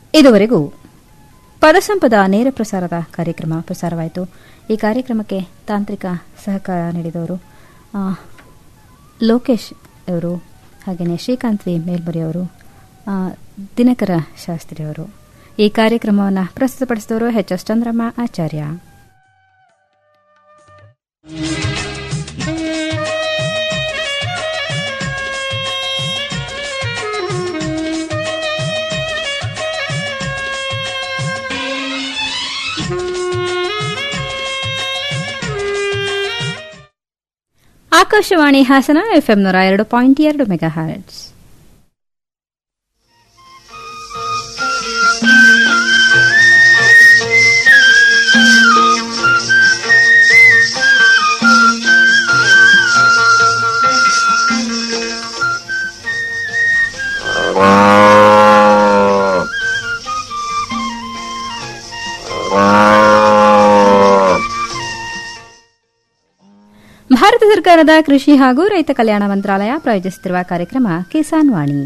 ಇದುವರೆಗೂ ಪದಸಂಪದ ನೇರ ಪ್ರಸಾರದ ಕಾರ್ಯಕ್ರಮ ಪ್ರಸಾರವಾಯಿತು ಈ ಕಾರ್ಯಕ್ರಮಕ್ಕೆ ತಾಂತ್ರಿಕ ಸಹಕಾರ ನೀಡಿದವರು ಆ, ಲೋಕೇಶ್ ಅವರು ಹಾಗೆಯೇ ಶ್ರೀಕಾಂತ್ ವಿ ಮೇಲ್ಮುರಿ ಅವರು ಆ, ದಿನಕರ ಶಾಸ್ತ್ರಿ ಅವರು ಈ ಕಾರ್ಯಕ್ರಮವನ್ನು ಪ್ರಸ್ತುತಪಡಿಸಿದವರು H S Chandramma Acharya Akashvani Hassan FM ನೂರ ಎರಡು ಪಾಯಿಂಟ್ ಎರಡು ಮೆಗಾ ಹರ್ಟ್ಸ್ ಭಾರತ ಸರ್ಕಾರದ ಕೃಷಿ ಹಾಗೂ ರೈತ ಕಲ್ಯಾಣ ಮಂತ್ರಾಲಯ ಪ್ರಾಯೋಜಿಸುತ್ತಿರುವ ಕಾರ್ಯಕ್ರಮ ಕಿಸಾನ್ ವಾಣಿ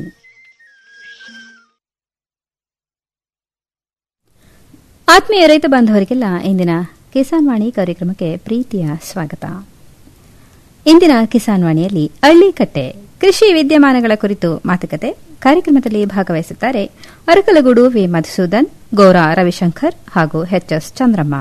ಆತ್ಮೀಯ ರೈತ ಬಾಂಧವರಿಗೆಲ್ಲ ಇಂದಿನ ಕಿಸಾನ್ ವಾಣಿ ಕಾರ್ಯಕ್ರಮಕ್ಕೆ ಪ್ರೀತಿಯ ಸ್ವಾಗತ ಇಂದಿನ ಕಿಸಾನ್ ವಾಣಿಯಲ್ಲಿ ಹಳ್ಳಿಕಟ್ಟೆ ಕೃಷಿ ವಿದ್ಯಮಾನಗಳ ಕುರಿತು ಮಾತುಕತೆ ಕಾರ್ಯಕ್ರಮದಲ್ಲಿ ಭಾಗವಹಿಸುತ್ತಾರೆ ಅರಕಲಗೂಡು ವಿ ಮಧುಸೂದನ್ ಗೌರಾ ರವಿಶಂಕರ್ ಹಾಗೂ ಎಚ್ ಎಸ್ ಚಂದ್ರಮ್ಮ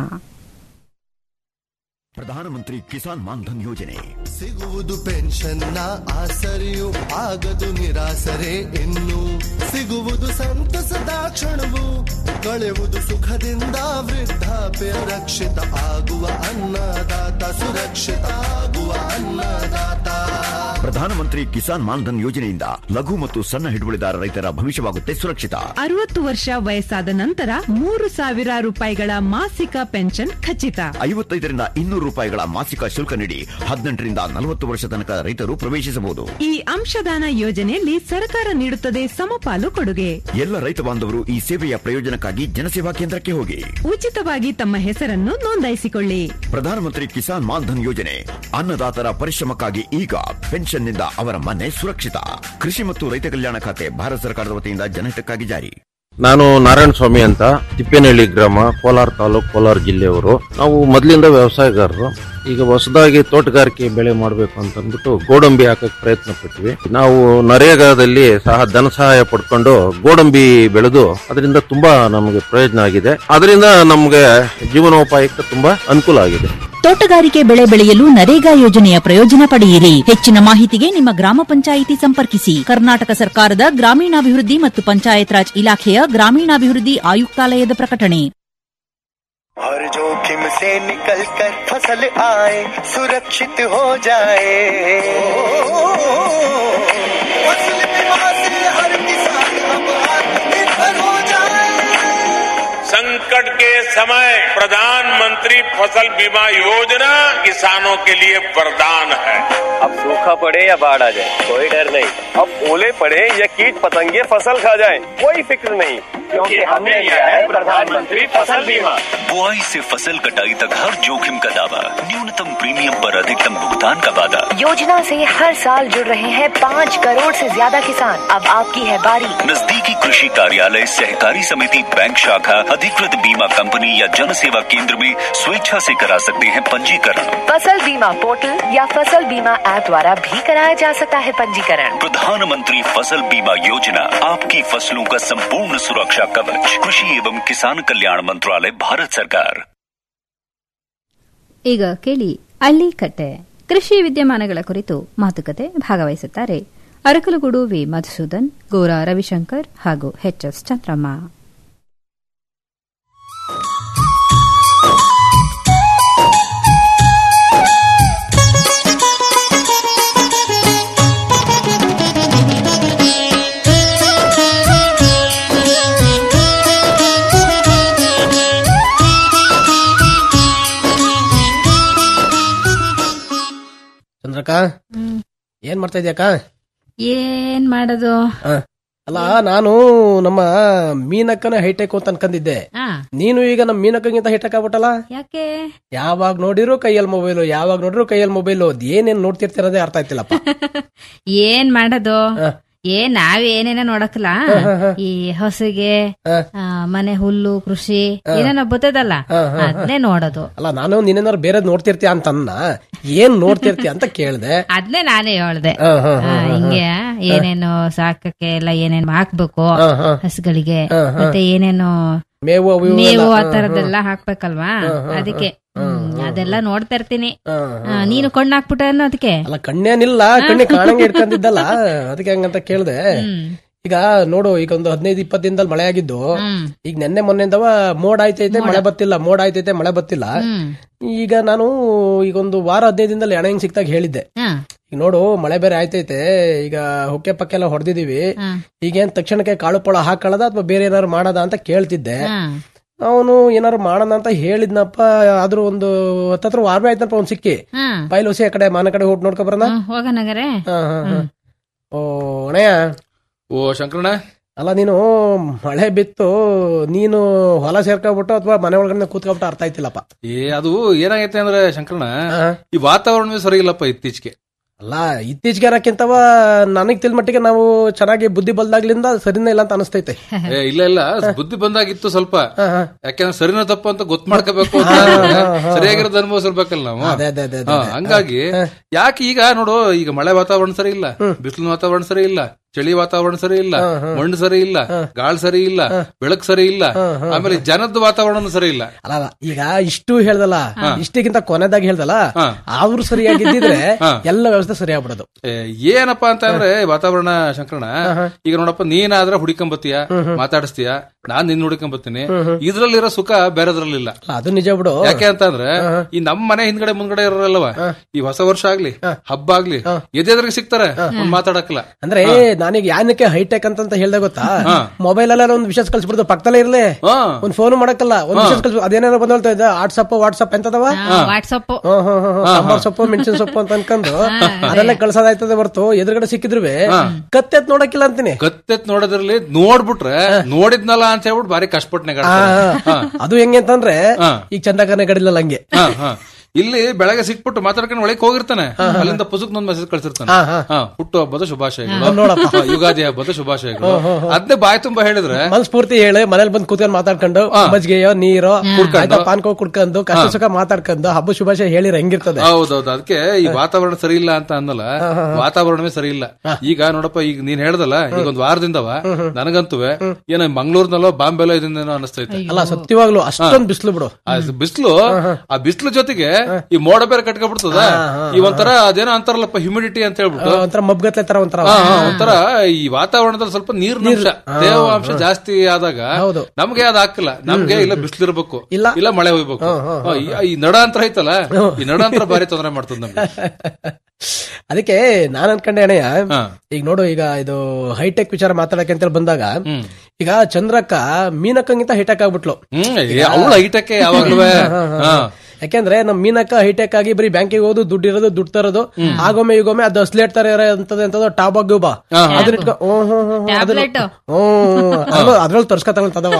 ಪ್ರಧಾನಮಂತ್ರಿ ಕಿಸಾನ್ ಮಾನ್ಧನ್ ಯೋಜನೆ ಸಿಗುವುದು ಪೆನ್ಷನ್ನ ಆಸರೆಯು ಆಗದು ನಿರಾಸರೆ ಇನ್ನು ಸಿಗುವುದು ಸಂತಸದ ಕ್ಷಣವು ಕಳೆವುದು ಸುಖದಿಂದ ವೃದ್ಧಾಪ್ಯ ರಕ್ಷಿತ ಆಗುವ ಅನ್ನದಾತ ಸುರಕ್ಷಿತ ಆಗುವ ಅನ್ನದಾತ ಪ್ರಧಾನಮಂತ್ರಿ ಕಿಸಾನ್ ಮಾನ್ಧನ್ ಯೋಜನೆಯಿಂದ ಲಘು ಮತ್ತು ಸಣ್ಣ ಹಿಡುವಳಿದಾರ ರೈತರ ಭವಿಷ್ಯವಾಗುತ್ತೆ ಸುರಕ್ಷಿತ ಅರವತ್ತು ವರ್ಷ ವಯಸ್ಸಾದ ನಂತರ ಮೂರು ಸಾವಿರ ರೂಪಾಯಿಗಳ ಮಾಸಿಕ ಪೆನ್ಷನ್ ಖಚಿತ ಐವತ್ತೈದರಿಂದ ಇನ್ನೂರು ರೂಪಾಯಿಗಳ ಮಾಸಿಕ ಶುಲ್ಕ ನೀಡಿ ಹದಿನೆಂಟರಿಂದ ನಲವತ್ತು ವರ್ಷ ತನಕ ರೈತರು ಪ್ರವೇಶಿಸಬಹುದು ಈ ಅಂಶದಾನ ಯೋಜನೆಯಲ್ಲಿ ಸರ್ಕಾರ ನೀಡುತ್ತದೆ ಸಮಪಾಲು ಕೊಡುಗೆ ಎಲ್ಲ ರೈತ ಬಾಂಧವರು ಈ ಸೇವೆಯ ಪ್ರಯೋಜನಕ್ಕಾಗಿ ಜನಸೇವಾ ಕೇಂದ್ರಕ್ಕೆ ಹೋಗಿ ಉಚಿತವಾಗಿ ತಮ್ಮ ಹೆಸರನ್ನು ನೋಂದಾಯಿಸಿಕೊಳ್ಳಿ ಪ್ರಧಾನಮಂತ್ರಿ ಕಿಸಾನ್ ಮಾನ್ಧನ್ ಯೋಜನೆ ಅನ್ನದಾತರ ಪರಿಶ್ರಮಕ್ಕಾಗಿ ಈಗ ಪೆನ್ಷನ್ನಿಂದ ಅವರ ಮನೆ ಸುರಕ್ಷಿತ ಕೃಷಿ ಮತ್ತು ರೈತ ಕಲ್ಯಾಣ ಖಾತೆ ಭಾರತ ಸರ್ಕಾರದ ವತಿಯಿಂದ ಜನಹಿತಕ್ಕಾಗಿ ಜಾರಿ ನಾನು ನಾರಾಯಣ ಸ್ವಾಮಿ ಅಂತ ತಿಪ್ಪೇನಹಳ್ಳಿ ಗ್ರಾಮ ಕೋಲಾರ ತಾಲೂಕು ಕೋಲಾರ ಜಿಲ್ಲೆಯವರು ನಾವು ಮೊದಲಿಂದ ವ್ಯವಸಾಯಗಾರರು ಈಗ ಹೊಸದಾಗಿ ತೋಟಗಾರಿಕೆ ಬೆಳೆ ಮಾಡಬೇಕು ಅಂತ ಅಂದ್ಬಿಟ್ಟು ಗೋಡಂಬಿ ಹಾಕಕ್ ಪ್ರಯತ್ನ ಪಟ್ವಿ ನಾವು ನರೇಗಾದಲ್ಲಿ ಸಹ ಧನ ಸಹಾಯ ಪಡ್ಕೊಂಡು ಗೋಡಂಬಿ ಬೆಳೆದು ಅದರಿಂದ ತುಂಬಾ ನಮಗೆ ಪ್ರಯೋಜನ ಆಗಿದೆ ಅದರಿಂದ ನಮಗೆ ಜೀವನೋಪಾಯಕ್ಕೆ ತುಂಬಾ ಅನುಕೂಲ ಆಗಿದೆ ತೋಟಗಾರಿಕೆ ಬೆಳೆ ಬೆಳೆಯಲು ನರೇಗಾ ಯೋಜನೆಯ ಪ್ರಯೋಜನ ಪಡೆಯಿರಿ ಹೆಚ್ಚಿನ ಮಾಹಿತಿಗೆ ನಿಮ್ಮ ಗ್ರಾಮ ಪಂಚಾಯಿತಿ ಸಂಪರ್ಕಿಸಿ ಕರ್ನಾಟಕ ಸರ್ಕಾರದ ಗ್ರಾಮೀಣಾಭಿವೃದ್ಧಿ ಮತ್ತು ಪಂಚಾಯತ್ ರಾಜ್ ಇಲಾಖೆಯ ಗ್ರಾಮೀಣಾಭಿವೃದ್ಧಿ ಆಯುಕ್ತಾಲಯದ ಪ್ರಕಟಣೆ हर जोखिम से निकल कर फसल आए सुरक्षित हो जाए फसल बीमा से हर किसान अब आत्मनिर्भर हो जाए संकट के समय प्रधानमंत्री फसल बीमा योजना किसानों के लिए वरदान है अब सूखा पड़े या बाढ़ आ जाए कोई डर नहीं अब ओले पड़े या कीट पतंगे फसल खा जाए कोई फिक्र नहीं क्योंकि हमने लिया है प्रधानमंत्री फसल बीमा बुआई से फसल कटाई तक हर जोखिम का दावा न्यूनतम प्रीमियम पर अधिकतम भुगतान का वादा योजना से हर साल जुड़ रहे हैं पाँच करोड़ से ज्यादा किसान अब आपकी है बारी नजदीकी कृषि कार्यालय सहकारी समिति बैंक शाखा अधिकृत बीमा कंपनी या जन सेवा केंद्र में स्वेच्छा से करा सकते हैं पंजीकरण फसल बीमा पोर्टल या फसल बीमा ऐप द्वारा भी कराया जा सकता है पंजीकरण प्रधानमंत्री फसल बीमा योजना आपकी फसलों का संपूर्ण सुरक्षा कवच कृषि एवं किसान कल्याण मंत्रालय भारत सरकार ಈಗ ಕೇಳಿ ಹಳ್ಳಿಕಟ್ಟೆ ಕೃಷಿ ವಿದ್ಯಮಾನಗಳ ಕುರಿತು ಮಾತುಕತೆ ಭಾಗವಹಿಸುತ್ತಾರೆ ಅರಕಲಗೂಡು ವಿ ಮಧುಸೂದನ್ ಗೋರಾ ರವಿಶಂಕರ್ ಹಾಗೂ ಎಚ್ ಎಸ್ ಚಂದ್ರಮ್ಮ ಚಂದ್ರಕ್ಕ ಏನ್ ಮಾಡ್ತಾ ಇದ್ಯಾಕ ಏನ್ ಮಾಡೋದು ಅಲ್ಲ ನಾನು ನಮ್ಮ ಮೀನಕ್ಕನ ಹೈಟೆಕ್ ಅಂತ ಅನ್ಕೊಂಡಿದ್ದೆ ಆ, ನೀನು ಈಗ ನಮ್ಮ ಮೀನಕ್ಕಂಗಿಂತ ಹೈಟೆಕ್ ಆಗ್ಬಿಟ್ಟಲ್ಲ ಯಾಕೆ ಯಾವಾಗ ನೋಡಿರೋ ಕೈಯಲ್ಲಿ ಮೊಬೈಲು ಯಾವಾಗ ನೋಡಿರೋ ಕೈಯಲ್ಲಿ ಮೊಬೈಲು ಅದ್ ಏನೇನ್ ನೋಡ್ತಿರ್ತಿರೋದೇ ಅರ್ಥ ಆಯ್ತಿಲ್ಲಪ್ಪ ಏನ್ ಮಾಡೋದು ಏ ನಾವ್ ಏನೇನೋ ನೋಡಕ್ಲ ಈ ಹಸುಗೆ ಆ, ಮನೆ ಹುಲ್ಲು ಕೃಷಿ ಏನೇನೋ ಬರ್ತದಲ್ಲ ಅದ್ನೇ ನೋಡೋದು ಅಲ್ಲ ನಾನು ನೀನೇನಾದ್ರು ಬೇರೆ ನೋಡ್ತಿರ್ತೀಯ ಅಂತ ಅನ್ನ ಏನ್ ನೋಡ್ತಿರ್ತೀಯ ಅಂತ ಕೇಳ್ದೆ ಅದ್ನೇ ನಾನೇ ಹೇಳ್ದೆ ಹ, ಹ, ಹ, ಆ, ಹ, ಹಿಂಗೆ ಏನೇನು ಸಾಕಕ್ಕೆ ಎಲ್ಲ ಏನೇನು ಹಾಕ್ಬೇಕು ಹ, ಹ. ಹಸುಗಳಿಗೆ ಹ, ಹ. ಮತ್ತೆ ಏನೇನು ಮೇವು ಅವು ಇವು ಮೇವು ಎಲ್ಲ, ಆ ಹ, ತರದೆಲ್ಲ ಹ. ಹಾಕ್ಬೇಕಲ್ವಾ ಹ, ಹ, ಅದಕ್ಕೆ ಹ, ಹ್ಮ್, ಹ. ಅದೆಲ್ಲ ನೋಡ್ತಾ ಇರ್ತೀನಿ ಹ, ಆ, ನೀನು ಕಣ್ಣು ಹಾಕ್ಬಿಟ್ಟ ಅನ್ನೋ ಅದಕ್ಕೆ ಅಲ್ಲ ಕಣ್ಣೇನಿಲ್ಲ ಕಣ್ಣಿ ಕಾಣಂಗೆ ಇಟ್ಕೊಂಡಿದ್ದಲ್ಲ ಅದಕ್ಕೆ ಹಂಗಂತ ಕೇಳ್ದೆ ಈಗ ನೋಡು ಈಗ ಒಂದು ಹದಿನೈದು ಇಪ್ಪತ್ತು ದಿನದಲ್ಲಿ ಮಳೆ ಆಗಿದ್ದು ಈಗ ನೆನ್ನೆ ಮೊನ್ನೆಯಿಂದವ ಮೋಡ ಆಯ್ತೈತೆ ಮಳೆ ಬತ್ತಿಲ್ಲ ಮೋಡ ಆಯ್ತೈತೆ ಮಳೆ ಬತ್ತಿಲ್ಲ ಈಗ ನಾನು ಈಗ ಒಂದು ವಾರ ಹದಿನೈದು ದಿನದಲ್ಲಿ ಎಣ ಹಿಂಗ್ ಸಿಕ್ತಾಗ ಹೇಳಿದ್ದೆ ಈಗ ನೋಡು ಮಳೆ ಬೇರೆ ಆಯ್ತೈತೆ ಈಗ ಹೊಕ್ಕೆ ಪಕ್ಕೆ ಎಲ್ಲ ಹೊಡೆದಿದೀವಿ ಈಗೇನ್ ತಕ್ಷಣಕ್ಕೆ ಕಾಳು ಪಳ ಹಾಕೊಳ್ಳೋದ ಅಥವಾ ಬೇರೆ ಏನಾದ್ರು ಮಾಡೋದ ಅಂತ ಕೇಳ್ತಿದ್ದೆ ಅವನು ಏನಾರು ಮಾಡೋಣ ಅಂತ ಹೇಳಿದ್ನಪ್ಪ ಆದ್ರೂ ಒಂದು ಹತ್ತತ್ರ ವಾರ ಆಯ್ತನಪ್ಪ ಅವ್ನು ಸಿಕ್ಕಿ ಬೈಲುಸಿ ಆ ಕಡೆ ಮಾನ ಕಡೆ ಹೋಗಿ ನೋಡ್ಕೊ ಬರೋಣ ಹೋಗನಗರೆ ಹಾ, ಹಾ, ಹಾ. ಓ ಅಣಯ್ಯ ಓ ಶಂಕರಣ್ಣ ಅಲ್ಲ ನೀನು ಮಳೆ ಬಿತ್ತು ನೀನು ಹೊಲ ಸೇರ್ಕೊಬಿಟ್ಟು ಅಥವಾ ಮನೆ ಒಳಗಡೆ ಕೂತ್ಕೊಬಿಟ್ಟು ಅರ್ಥ ಆಯ್ತಿಲ್ಲಪ್ಪ ಏ ಅದು ಏನಾಗೈತೆ ಅಂದ್ರೆ ಶಂಕರಣ್ಣ ಈ ವಾತಾವರಣವೇ ಸರಿ ಇಲ್ಲಪ್ಪ ಇತ್ತೀಚೆಗೆ ಅಲ್ಲ ಇತ್ತೀಚೆಗೆ ಅನ್ನಕ್ಕಿಂತವ ನನಗ್ ತಿಳ್ ಮಟ್ಟಿಗೆ ನಾವು ಚೆನ್ನಾಗಿ ಬುದ್ಧಿ ಬಲ್ದಾಗ್ಲಿಂದ ಸರಿನೇ ಇಲ್ಲ ಅಂತ ಅನಿಸ್ತೈತೆ ಏ ಇಲ್ಲ ಇಲ್ಲ ಬುದ್ಧಿ ಬಂದಾಗಿತ್ತು ಸ್ವಲ್ಪ ಯಾಕಂದ್ರೆ ಸರಿನೋ ತಪ್ಪು ಅಂತ ಗೊತ್ತು ಮಾಡ್ಕೋಬೇಕು ಅಂತ ಹಾ, ಅಂದ್ರೆ ಹಾ, ಹಾ. ಸರಿಯಾಗಿರೋದು ಅನುಭವಿಸಿರ್ಬೇಕಲ್ಲ ನಾವು ಅದೇ, ಅದೇ, ಅದೇ, ಹಾ, ಅದೇ. ಹಂಗಾಗಿ ಯಾಕೆ ಈಗ ನೋಡು ಈಗ ಮಳೆ ವಾತಾವರಣ ಸರಿ ಇಲ್ಲ ಬಿಸಿಲಿನ ವಾತಾವರಣ ಸರಿ ಇಲ್ಲ ಚಳಿ ವಾತಾವರಣ ಸರಿ ಇಲ್ಲ ಮಣ್ಣು ಸರಿ ಇಲ್ಲ ಗಾಳಿ ಸರಿ ಇಲ್ಲ ಬೆಳಕು ಸರಿ ಇಲ್ಲ ಆಮೇಲೆ ಜನದ ವಾತಾವರಣ ಸರಿ ಇಲ್ಲ ಅಲ್ಲ ಅಲ್ಲ, ಈಗ ಇಷ್ಟು ಹೇಳ್ದಲ್ಲ ಇಷ್ಟಕ್ಕಿಂತ ಕೊನೆದಾಗಿ ಹೇಳ್ದಲ್ಲ ಅವ್ರು ಸರಿಯಾಗಿದ್ದಿದ್ರೆ ಎಲ್ಲ ವ್ಯವಸ್ಥೆ ಸರಿಯಾಗ್ಬಿಡೋದು ಏ, ಏನಪ್ಪಾ ಅಂತ ಅಂದ್ರೆ ವಾತಾವರಣ ಶಂಕರಣ ಈಗ ನೋಡಪ್ಪ ನೀನಾದ್ರೆ ಹುಡಿಕೊಂಬತ್ತೀಯ ಮಾತಾಡಿಸ್ತೀಯ ನಾನ್ ನಿನ್ ಹುಡಿಕೊಂಬತ್ತೀನಿ ಇದ್ರಲ್ಲಿರೋ ಸುಖ ಬೇರೆದ್ರಲ್ಲಿಲ್ಲ ಅದು ನಿಜ ಬಿಡು ಯಾಕೆ ಅಂತಂದ್ರೆ ಈ ನಮ್ಮ ಮನೆ ಹಿಂದ್ಗಡೆ ಮುಂದ್ಗಡೆ ಇರೋರಲ್ವ ಈ ಹೊಸ ವರ್ಷ ಆಗ್ಲಿ ಹಬ್ಬ ಆಗ್ಲಿ ಎದೆದ್ರಿಗೆ ಸಿಗ್ತಾರೆ ಒಂದ್ ಮಾತಾಡಕ್ಲ ಅಂದ್ರೆ ನಾನೀಗ ಯಾನಕ್ಕೆ ಹೈಟೆಕ್ ಅಂತ ಹೇಳ್ದೆ ಗೊತ್ತಾ ಮೊಬೈಲ್ ಅಲ್ಲ ಒಂದ್ ವಿಷಯ ಕಳ್ಸ್ಬಿಡ್ದು ಪಕ್ಕದಲ್ಲೇ ಇರ್ಲಿ ಒಂದ್ ಫೋನ್ ಮಾಡಕ್ಕಲ್ಲ ಒಂದ್ ವಿಷಯ ಕಳ್ಸ್ ಅದೇನಾರ ಬಂದೋಳ್ತಾ ಇದ್ದ ವಾಟ್ಸಪ್ ವಾಟ್ಸಪ್ ಎಂತದವ ವಾಟ್ಸಪ್ ಸಾಂಬಾರ್ ಸೊಪ್ಪು ಮೆಣಸಿನ ಸೊಪ್ಪು ಅಂತ ಅನ್ಕೊಂಡು ಅದೆಲ್ಲ ಕಳ್ಸೋದಾಯ್ತದೆ ಹೊರ್ತು ಎದುರುಗಡೆ ಸಿಕ್ಕಿದ್ರು ಕತ್ತೆತ್ ನೋಡಕ್ಕಿಲ್ಲ ಅಂತೀನಿ ಕತ್ತೆತ್ ನೋಡೋದ್ರಲ್ಲಿ ನೋಡ್ಬಿಟ್ರೆ ನೋಡಿದ್ನಲ್ಲ ಅಂತ ಹೇಳ್ಬಿಟ್ಟು ಬಾರಿ ಕಷ್ಟಪಟ್ನೆ ಆ, ಅದು ಹೆಂಗೆ ಅಂತಂದ್ರೆ ಈಗ ಚಂದಕರ್ನೆ ಗಡಿಲಲ್ಲ ಹಂಗೆ ಇಲ್ಲಿ ಬೆಳಗ್ಗೆ ಸಿಕ್ಬಿಟ್ಟು ಮಾತಾಡ್ಕೊಂಡು ಒಳಗೆ ಹೋಗಿರ್ತಾನೆ ಅಲ್ಲಿಂದ ಪುಸುಕ್ ನೊಂದ್ ಮೆಸೇಜ್ ಕಳ್ಸಿರ್ತಾನೆ ಹಾ, ಹಾ. ಹಾ, ಹುಟ್ಟು ಹಬ್ಬದ ಶುಭಾಶಯಗಳು ಹಾ, ನೋಡಪ್ಪ. ಹಾ, ಯುಗಾದಿ ಹಬ್ಬದ ಶುಭಾಶಯಗಳು ಅದ್ನೇ ಬಾಯ್ ತುಂಬಾ ಹೇಳಿದ್ರೆ ಮನಸ್ಫೂರ್ತಿ ಹೇಳಿ ಮನೇಲಿ ಬಂದು ಕೂತ್ಕೊಂಡು ಮಾತಾಡ್ಕೊಂಡು ಮಜ್ಜಿಗೆಯೋ ನೀರೋ ಕುಡ್ಕೊಂಡು. ಆಯ್ತಾ ಪಾನ್ಕೋ ಕುಡ್ಕೊಂಡು ಕಷ್ಟ ಸುಖ ಮಾತಾಡ್ಕೊಂಡು ಹಬ್ಬ ಶುಭಾಶಯ ಹೇಳಿರ ಹೆಂಗಿರ್ತದೆ ಹೌದೌದು ಅದಕ್ಕೆ ಈ ವಾತಾವರಣ ಸರಿ ಇಲ್ಲ ಅಂತ ಅನ್ನಲ್ಲ ವಾತಾವರಣವೇ ಸರಿ ಇಲ್ಲ ಈಗ ನೋಡಪ್ಪ ಈಗ ನೀನ್ ಹೇಳ್ದಲ್ಲ ಈಗ ಒಂದ್ ವಾರದಿಂದವ ನನಗಂತುವೆ ಏನೋ ಮಂಗ್ಳೂರ್ನಲ್ಲೋ ಬಾಂಬೆಲೋ ಇದನ್ನೇನೋ ಅನಿಸ್ತೈತೆ ಅಲ್ಲ ಸತ್ಯವಾಗ್ಲು ಅಷ್ಟೊಂದು ಬಿಸಿಲು ಬಿಡು ಆ ಬಿಸ್ಲು ಆ ಬಿಸ್ಲು ಜೊತೆಗೆ ಈ ಮೋಡ ಬೇರೆ ಕಟ್ಕೊಬಿಡ್ತದ ಈ ಒಂಥರ ಅದೇನೋ ಅಂತಾರಲ್ಲಪ್ಪ ಹ್ಯುಮಿಡಿಟಿ ಅಂತ ಹೇಳ್ಬಿಟ್ಟು ಒಂಥರ ಮಬ್ಗತ್ಲೆ ತರ ಒಂಥರ ಹಾ, ಹಾ, ಒಂಥರ ಈ ವಾತಾವರಣದಲ್ಲಿ ಸ್ವಲ್ಪ ನೀರಿನ ಅಂಶ ತೇವಾಂಶ ಜಾಸ್ತಿ ಆದಾಗ ನಮ್ಗೆ ಅದ್ ಹಾಕಿಲ್ಲ ನಮ್ಗೆ ಇಲ್ಲ ಬಿಸಿಲಿರ್ಬೇಕು ಇಲ್ಲ. ಇಲ್ಲ ಮಳೆ ಹೋಗ್ಬೇಕು ಹಾ, ಈ- ಈ ನಡಾಂತರ ಐತಲ್ಲ ಈ ನಡಾಂತರ ಬಾರಿ ತೊಂದರೆ ಮಾಡ್ತದ ನಮ್ಗೆ ಅದಕ್ಕೆ ನಾನ್ ಅನ್ಕೊಂಡೆ ಅಣ್ಣಯ್ಯ ಈಗ ನೋಡು ಈಗ ಇದು ಹೈಟೆಕ್ ವಿಚಾರ ಮಾತಾಡಕ್ಕೆ ಅಂತ ಬಂದಾಗ ಈಗ ಚಂದ್ರಕ್ಕ ಮೀನಕ್ಕಂಗಿಂತ ಹೈಟೆಕ್ ಆಗ್ಬಿಟ್ಲು ಹ್ಮ್ ಅವಳು ಐಟಕ್ಕೆ ಯಾವಾಗ್ಲೂ ಹಾ ಯಾಕೆಂದ್ರೆ ನಮ್ ಮೀನಕ್ಕ ಹೈಟೆಕ್ ಆಗಿ ಬರೀ ಬ್ಯಾಂಕಿಗೆ ಹೋಗೋದು ದುಡ್ಡು ಇರೋದು ದುಡ್ಡು ತರೋದು ಆಗೊಮ್ಮೆ ಈಗೊಮ್ಮೆ ಅದು ಅಸ್ಲೇಟ್ ತರ ಇರೋಂಥದ್ದು ಎಂತದೋ ಟಾಬಾ ಗ್ಯೂಬಾ ಅದನ್ನ ಇಟ್ಕೊ ಹ್ಮ್, ಹ್ಮ್, ಹ್ಮ್, ಹ್ಮ್, ಅದನ್ನ- ಟ್ಯಾಬ್ಲೆಟ್ ಹ್ಮ್, ಅದ್ರೊಳ್- ಅದ್ರೊಳಗೆ ತರ್ಸ್ಕೊತಂತದವ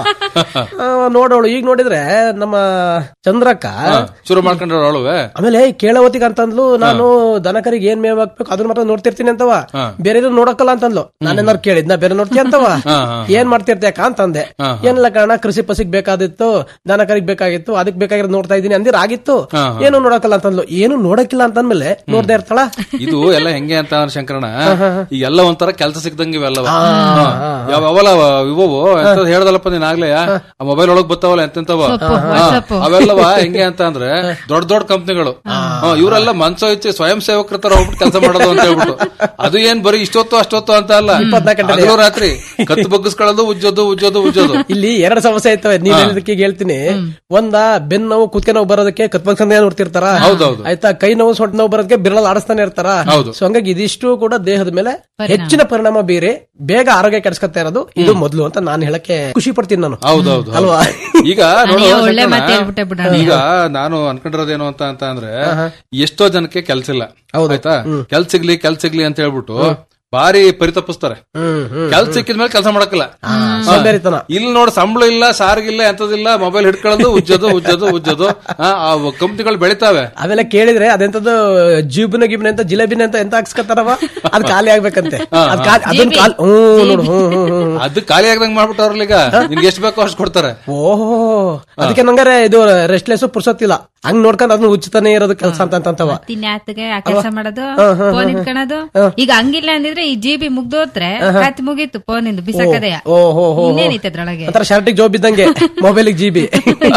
ನೋಡೋಳು ಈಗ ನೋಡಿದ್ರೆ ನಮ್ಮ ಚಂದ್ರಕ್ಕ ಶುರು ಮಾಡ್ಕೊಂಡ್ರ ಅವಳುವೆ ಆಮೇಲೆ ಕೇಳವತ್ತಿಗೆ ಅಂತಂದ್ಲು ನಾನು ದನಕರಿಗೆ ಏನ್ ಮೇವ್ ಹಾಕ್ಬೇಕು ಅದನ್ನ ಮಾತ್ರ ನೋಡ್ತಿರ್ತೀನಿ ಅಂತವ ಬೇರೆ ನೋಡಕ್ಕಲ್ಲ ಅಂತಂದ್ಲು ನಾನೇನಾರು ಕೇಳಿದ್ನ ಬೇರೆ ನೋಡ್ತೀಯ ಅಂತವ ಏನ್ ಮಾಡ್ತಿರ್ತೀಯಕ್ಕ ಅಂತಂದೆ ಏನಿಲ್ಲ ಕಾರಣ ಕೃಷಿ ಪಸಿಗ್ ಬೇಕಾದಿತ್ತು ದನಕರಿಗೆ ಬೇಕಾಗಿತ್ತು ಅದಕ್ಕೆ ಬೇಕಾಗಿರೋದು ನೋಡ್ತಾ ಇದ್ದೀನಿ ಅಂದಿರ ಆಗಿತ್ತು ಏನು ನೋಡಕ್ಕಲ್ಲ ಅಂತಂದ್ಲು ಏನು ನೋಡಕ್ಕಿಲ್ಲ ಅಂತಂದ್ಮೇಲೆ ನೋಡ್ದೆ ಇರ್ತಾಳ ಇದು ಎಲ್ಲ ಹೆಂಗೆ ಅಂತ ಅಂದ್ರೆ ಶಂಕರಣ ಈ ಎಲ್ಲ ಒಂಥರ ಕೆಲಸ ಸಿಕ್ದಂಗ ಇವೆಲ್ಲವ ಯಾವ ಅವಲ್ಲ ಇವವು ಎಂತ ಹೇಳ್ದಲ್ಲಪ್ಪ ನೀನ್ ಆಗ್ಲೇ ಆ ಮೊಬೈಲ್ ಒಳಗ್ ಬರ್ತಾವಲ್ಲ ಎಂತೆಂತವ ಹಾ, ಅವೆಲ್ಲವ ಹೆಂಗೆ ಅಂತ ಅಂದ್ರೆ ದೊಡ್ಡ ದೊಡ್ಡ ಕಂಪ್ನಿಗಳು ಇವರೆಲ್ಲ ಮನ್ಸೋ ಇಚ್ಛೆ ಸ್ವಯಂ ಸೇವಕರ ತರ ಹೋಗ್ಬಿಟ್ಟು ಕೆಲಸ ಮಾಡೋದು ಅಂತ ಹೇಳ್ಬಿಟ್ಟು ಅದು ಏನ್ ಬರೀ ಇಷ್ಟೊತ್ತು ಅಷ್ಟೊತ್ತು ಅಂತ ಅಲ್ಲ ಹಗಲು ರಾತ್ರಿ ಕತ್ತು ಬಗ್ಗಿಸ್ಕೊಳ್ಳೋದು ಉಜ್ಜೋದು ಉಜ್ಜೋದು ಉಜ್ಜೋದು ಇಲ್ಲಿ ಎರಡು ಸಮಸ್ಯೆ ಆಯ್ತವೆ ನೀವ್ ಹೇಳಿದಕ್ಕೆ ಈಗ ಹೇಳ್ತೀನಿ ಒಂದ ಬೆನ್ ನೋವು ಕುತ್ಕೆ ನೋವು ಬರೋದಕ್ಕೆ ಕತ್ಬಗ್ಸಂದೇ ನೋಡ್ತಿರ್ತಾರ ಹೌದೌದು. ಆಯ್ತಾ ಕೈ ನೋವು ಸೊಂಟ ನೋವು ಬರೋದಕ್ಕೆ ಬಿರಳಲ್ಲಿ ಆಡಿಸ್ತಾನೆ ಇರ್ತಾರ ಹೌದು. ಸೊ ಹಂಗಾಗಿ ಇದಿಷ್ಟು ಕೂಡ ದೇಹದ ಮೇಲೆ ಹೆಚ್ಚಿನ ಪರಿಣಾಮ ಬೀರಿ ಬೇಗ ಆರೋಗ್ಯ ಕೆಡಿಸ್ಕೊತಾ ಇರೋದು ಇದು ಮೊದ್ಲು ಅಂತ ನಾನು ಹೇಳಕ್ಕೆ ಖುಷಿ ಪಡ್ತೀನಿ ನಾನು ಹೌದೌದು ಅಲ್ವಾ ಈಗ ನೋಡು ಅಯ್ಯೋ, ಒಳ್ಳೆ ಶಂಕರಣ್ಣ, ಮಾತು ಹೇಳ್ಬಿಟ್ಟೆ ಬಿಡಣ್ಣ. ಈಗ ನಾನು ಅನ್ಕೊಂಡಿರೋದೇನು ಅಂತ ಅಂತ ಅಂದ್ರೆ ಎಷ್ಟೋ ಜನಕ್ಕೆ ಕೆಲ್ಸ ಇಲ್ಲ ಆಯ್ತಾ ಕೆಲ್ಸ ಸಿಗ್ಲಿ ಕೆಲ್ಸ ಸಿಗ್ಲಿ ಅಂತ ಹೇಳ್ಬಿಟ್ಟು ಬಾರಿ ಪರಿತಪಿಸ್ತಾರೆ ಹ್ಮ್ ಹ್ಮ್ ಕೆಲ್ಸ ಸಿಕ್ಕಿದ ಮೇಲೆ ಕೆಲಸ ಮಾಡಕ್ಕಿಲ್ಲ ಸೋಂಬೇರಿತನ. ಇಲ್ಲಿ ನೋಡಿ ಸಂಬಳ ಇಲ್ಲ ಸಾರಿಗಿಲ್ಲ ಎಂತದಿಲ್ಲ ಮೊಬೈಲ್ ಹಿಡ್ಕೊಳ್ಳೋದು ಉಜ್ಜೋದು ಉಜ್ಜೋದು ಉಜ್ಜೋದು ಆ, ಆ ಕಂಪ್ನಿಗಳು ಬೆಳಿತಾವೆ ಅವೆಲ್ಲ ಕೇಳಿದ್ರೆ ಅದೆಂತದ್ದು ಜೀಬನ ಗಿಬ್ನ ಅಂತ ಜಿಲೇಬಿನ ಅಂತ ಎಂತ ಹಾಕ್ಸ್ಕೊತಾರವ ಅದ್ ಖಾಲಿ ಆಗ್ಬೇಕಂತೆ ಅದ್ ಖಾಲಿ ಅದನ್ನ ಖಾಲಿ ಹ್ಮ್ ನೋಡು ಹ್ಮ್ ಹ್ಮ್ ಹ್ಮ್ ಅದು ಖಾಲಿ ಆಗ್ದಂಗ್ ಮಾಡ್ಬಿಟ್ಟವ್ರಲ್ಲ ಈಗ ನಿನ್ಗೆ ಎಷ್ಟು ಬೇಕೋ ಅಷ್ಟು ಕೊಡ್ತಾರೆ ಓಹೋ ಅದಕ್ಕೆ ನಂಗಾರೆ ಇದು ರೆಸ್ಟ್ಲೆಸ್ ಪುರ್ಸೊತ್ತಿಲ್ಲ ಹಂಗ್ ನೋಡ್ಕೊಂಡು ಅದನ್ನ ಉಚ್ಚತಾನೆ ಇರೋದು ಕೆಲಸ ಅಂತ ಅಂತವ ತಿನ್ಯಾತಗೆ ಆ ಕೆಲಸ ಮಾಡೋದು ಹಾ, ಹಾ, ಫೋನ್ ಹಾ, ಇಟ್ಕೊಳ್ಳೋದು ಹಾ. ಈಗ ಹಂಗಿಲ್ಲ ಅಂದಿದ್ರೆ ಈ ಜಿ ಬಿ ಮುಗ್ದೋತ್ರೆ ಹಾ. ಕತ್ ಮುಗೀತು ಫೋನ್ ಇಂದು ಬಿಸಾಕದೆಯ ಓ ಹೋ ಹೋ ಇನ್ನೇನಿತ್ತು ಅದ್ರೊಳಗೆ ಒಂಥರ ಶರ್ಟಿಗೆ ಜೋಬ್ ಇದ್ದಂಗೆ ಮೊಬೈಲಿಗೆ ಜಿ ಬಿ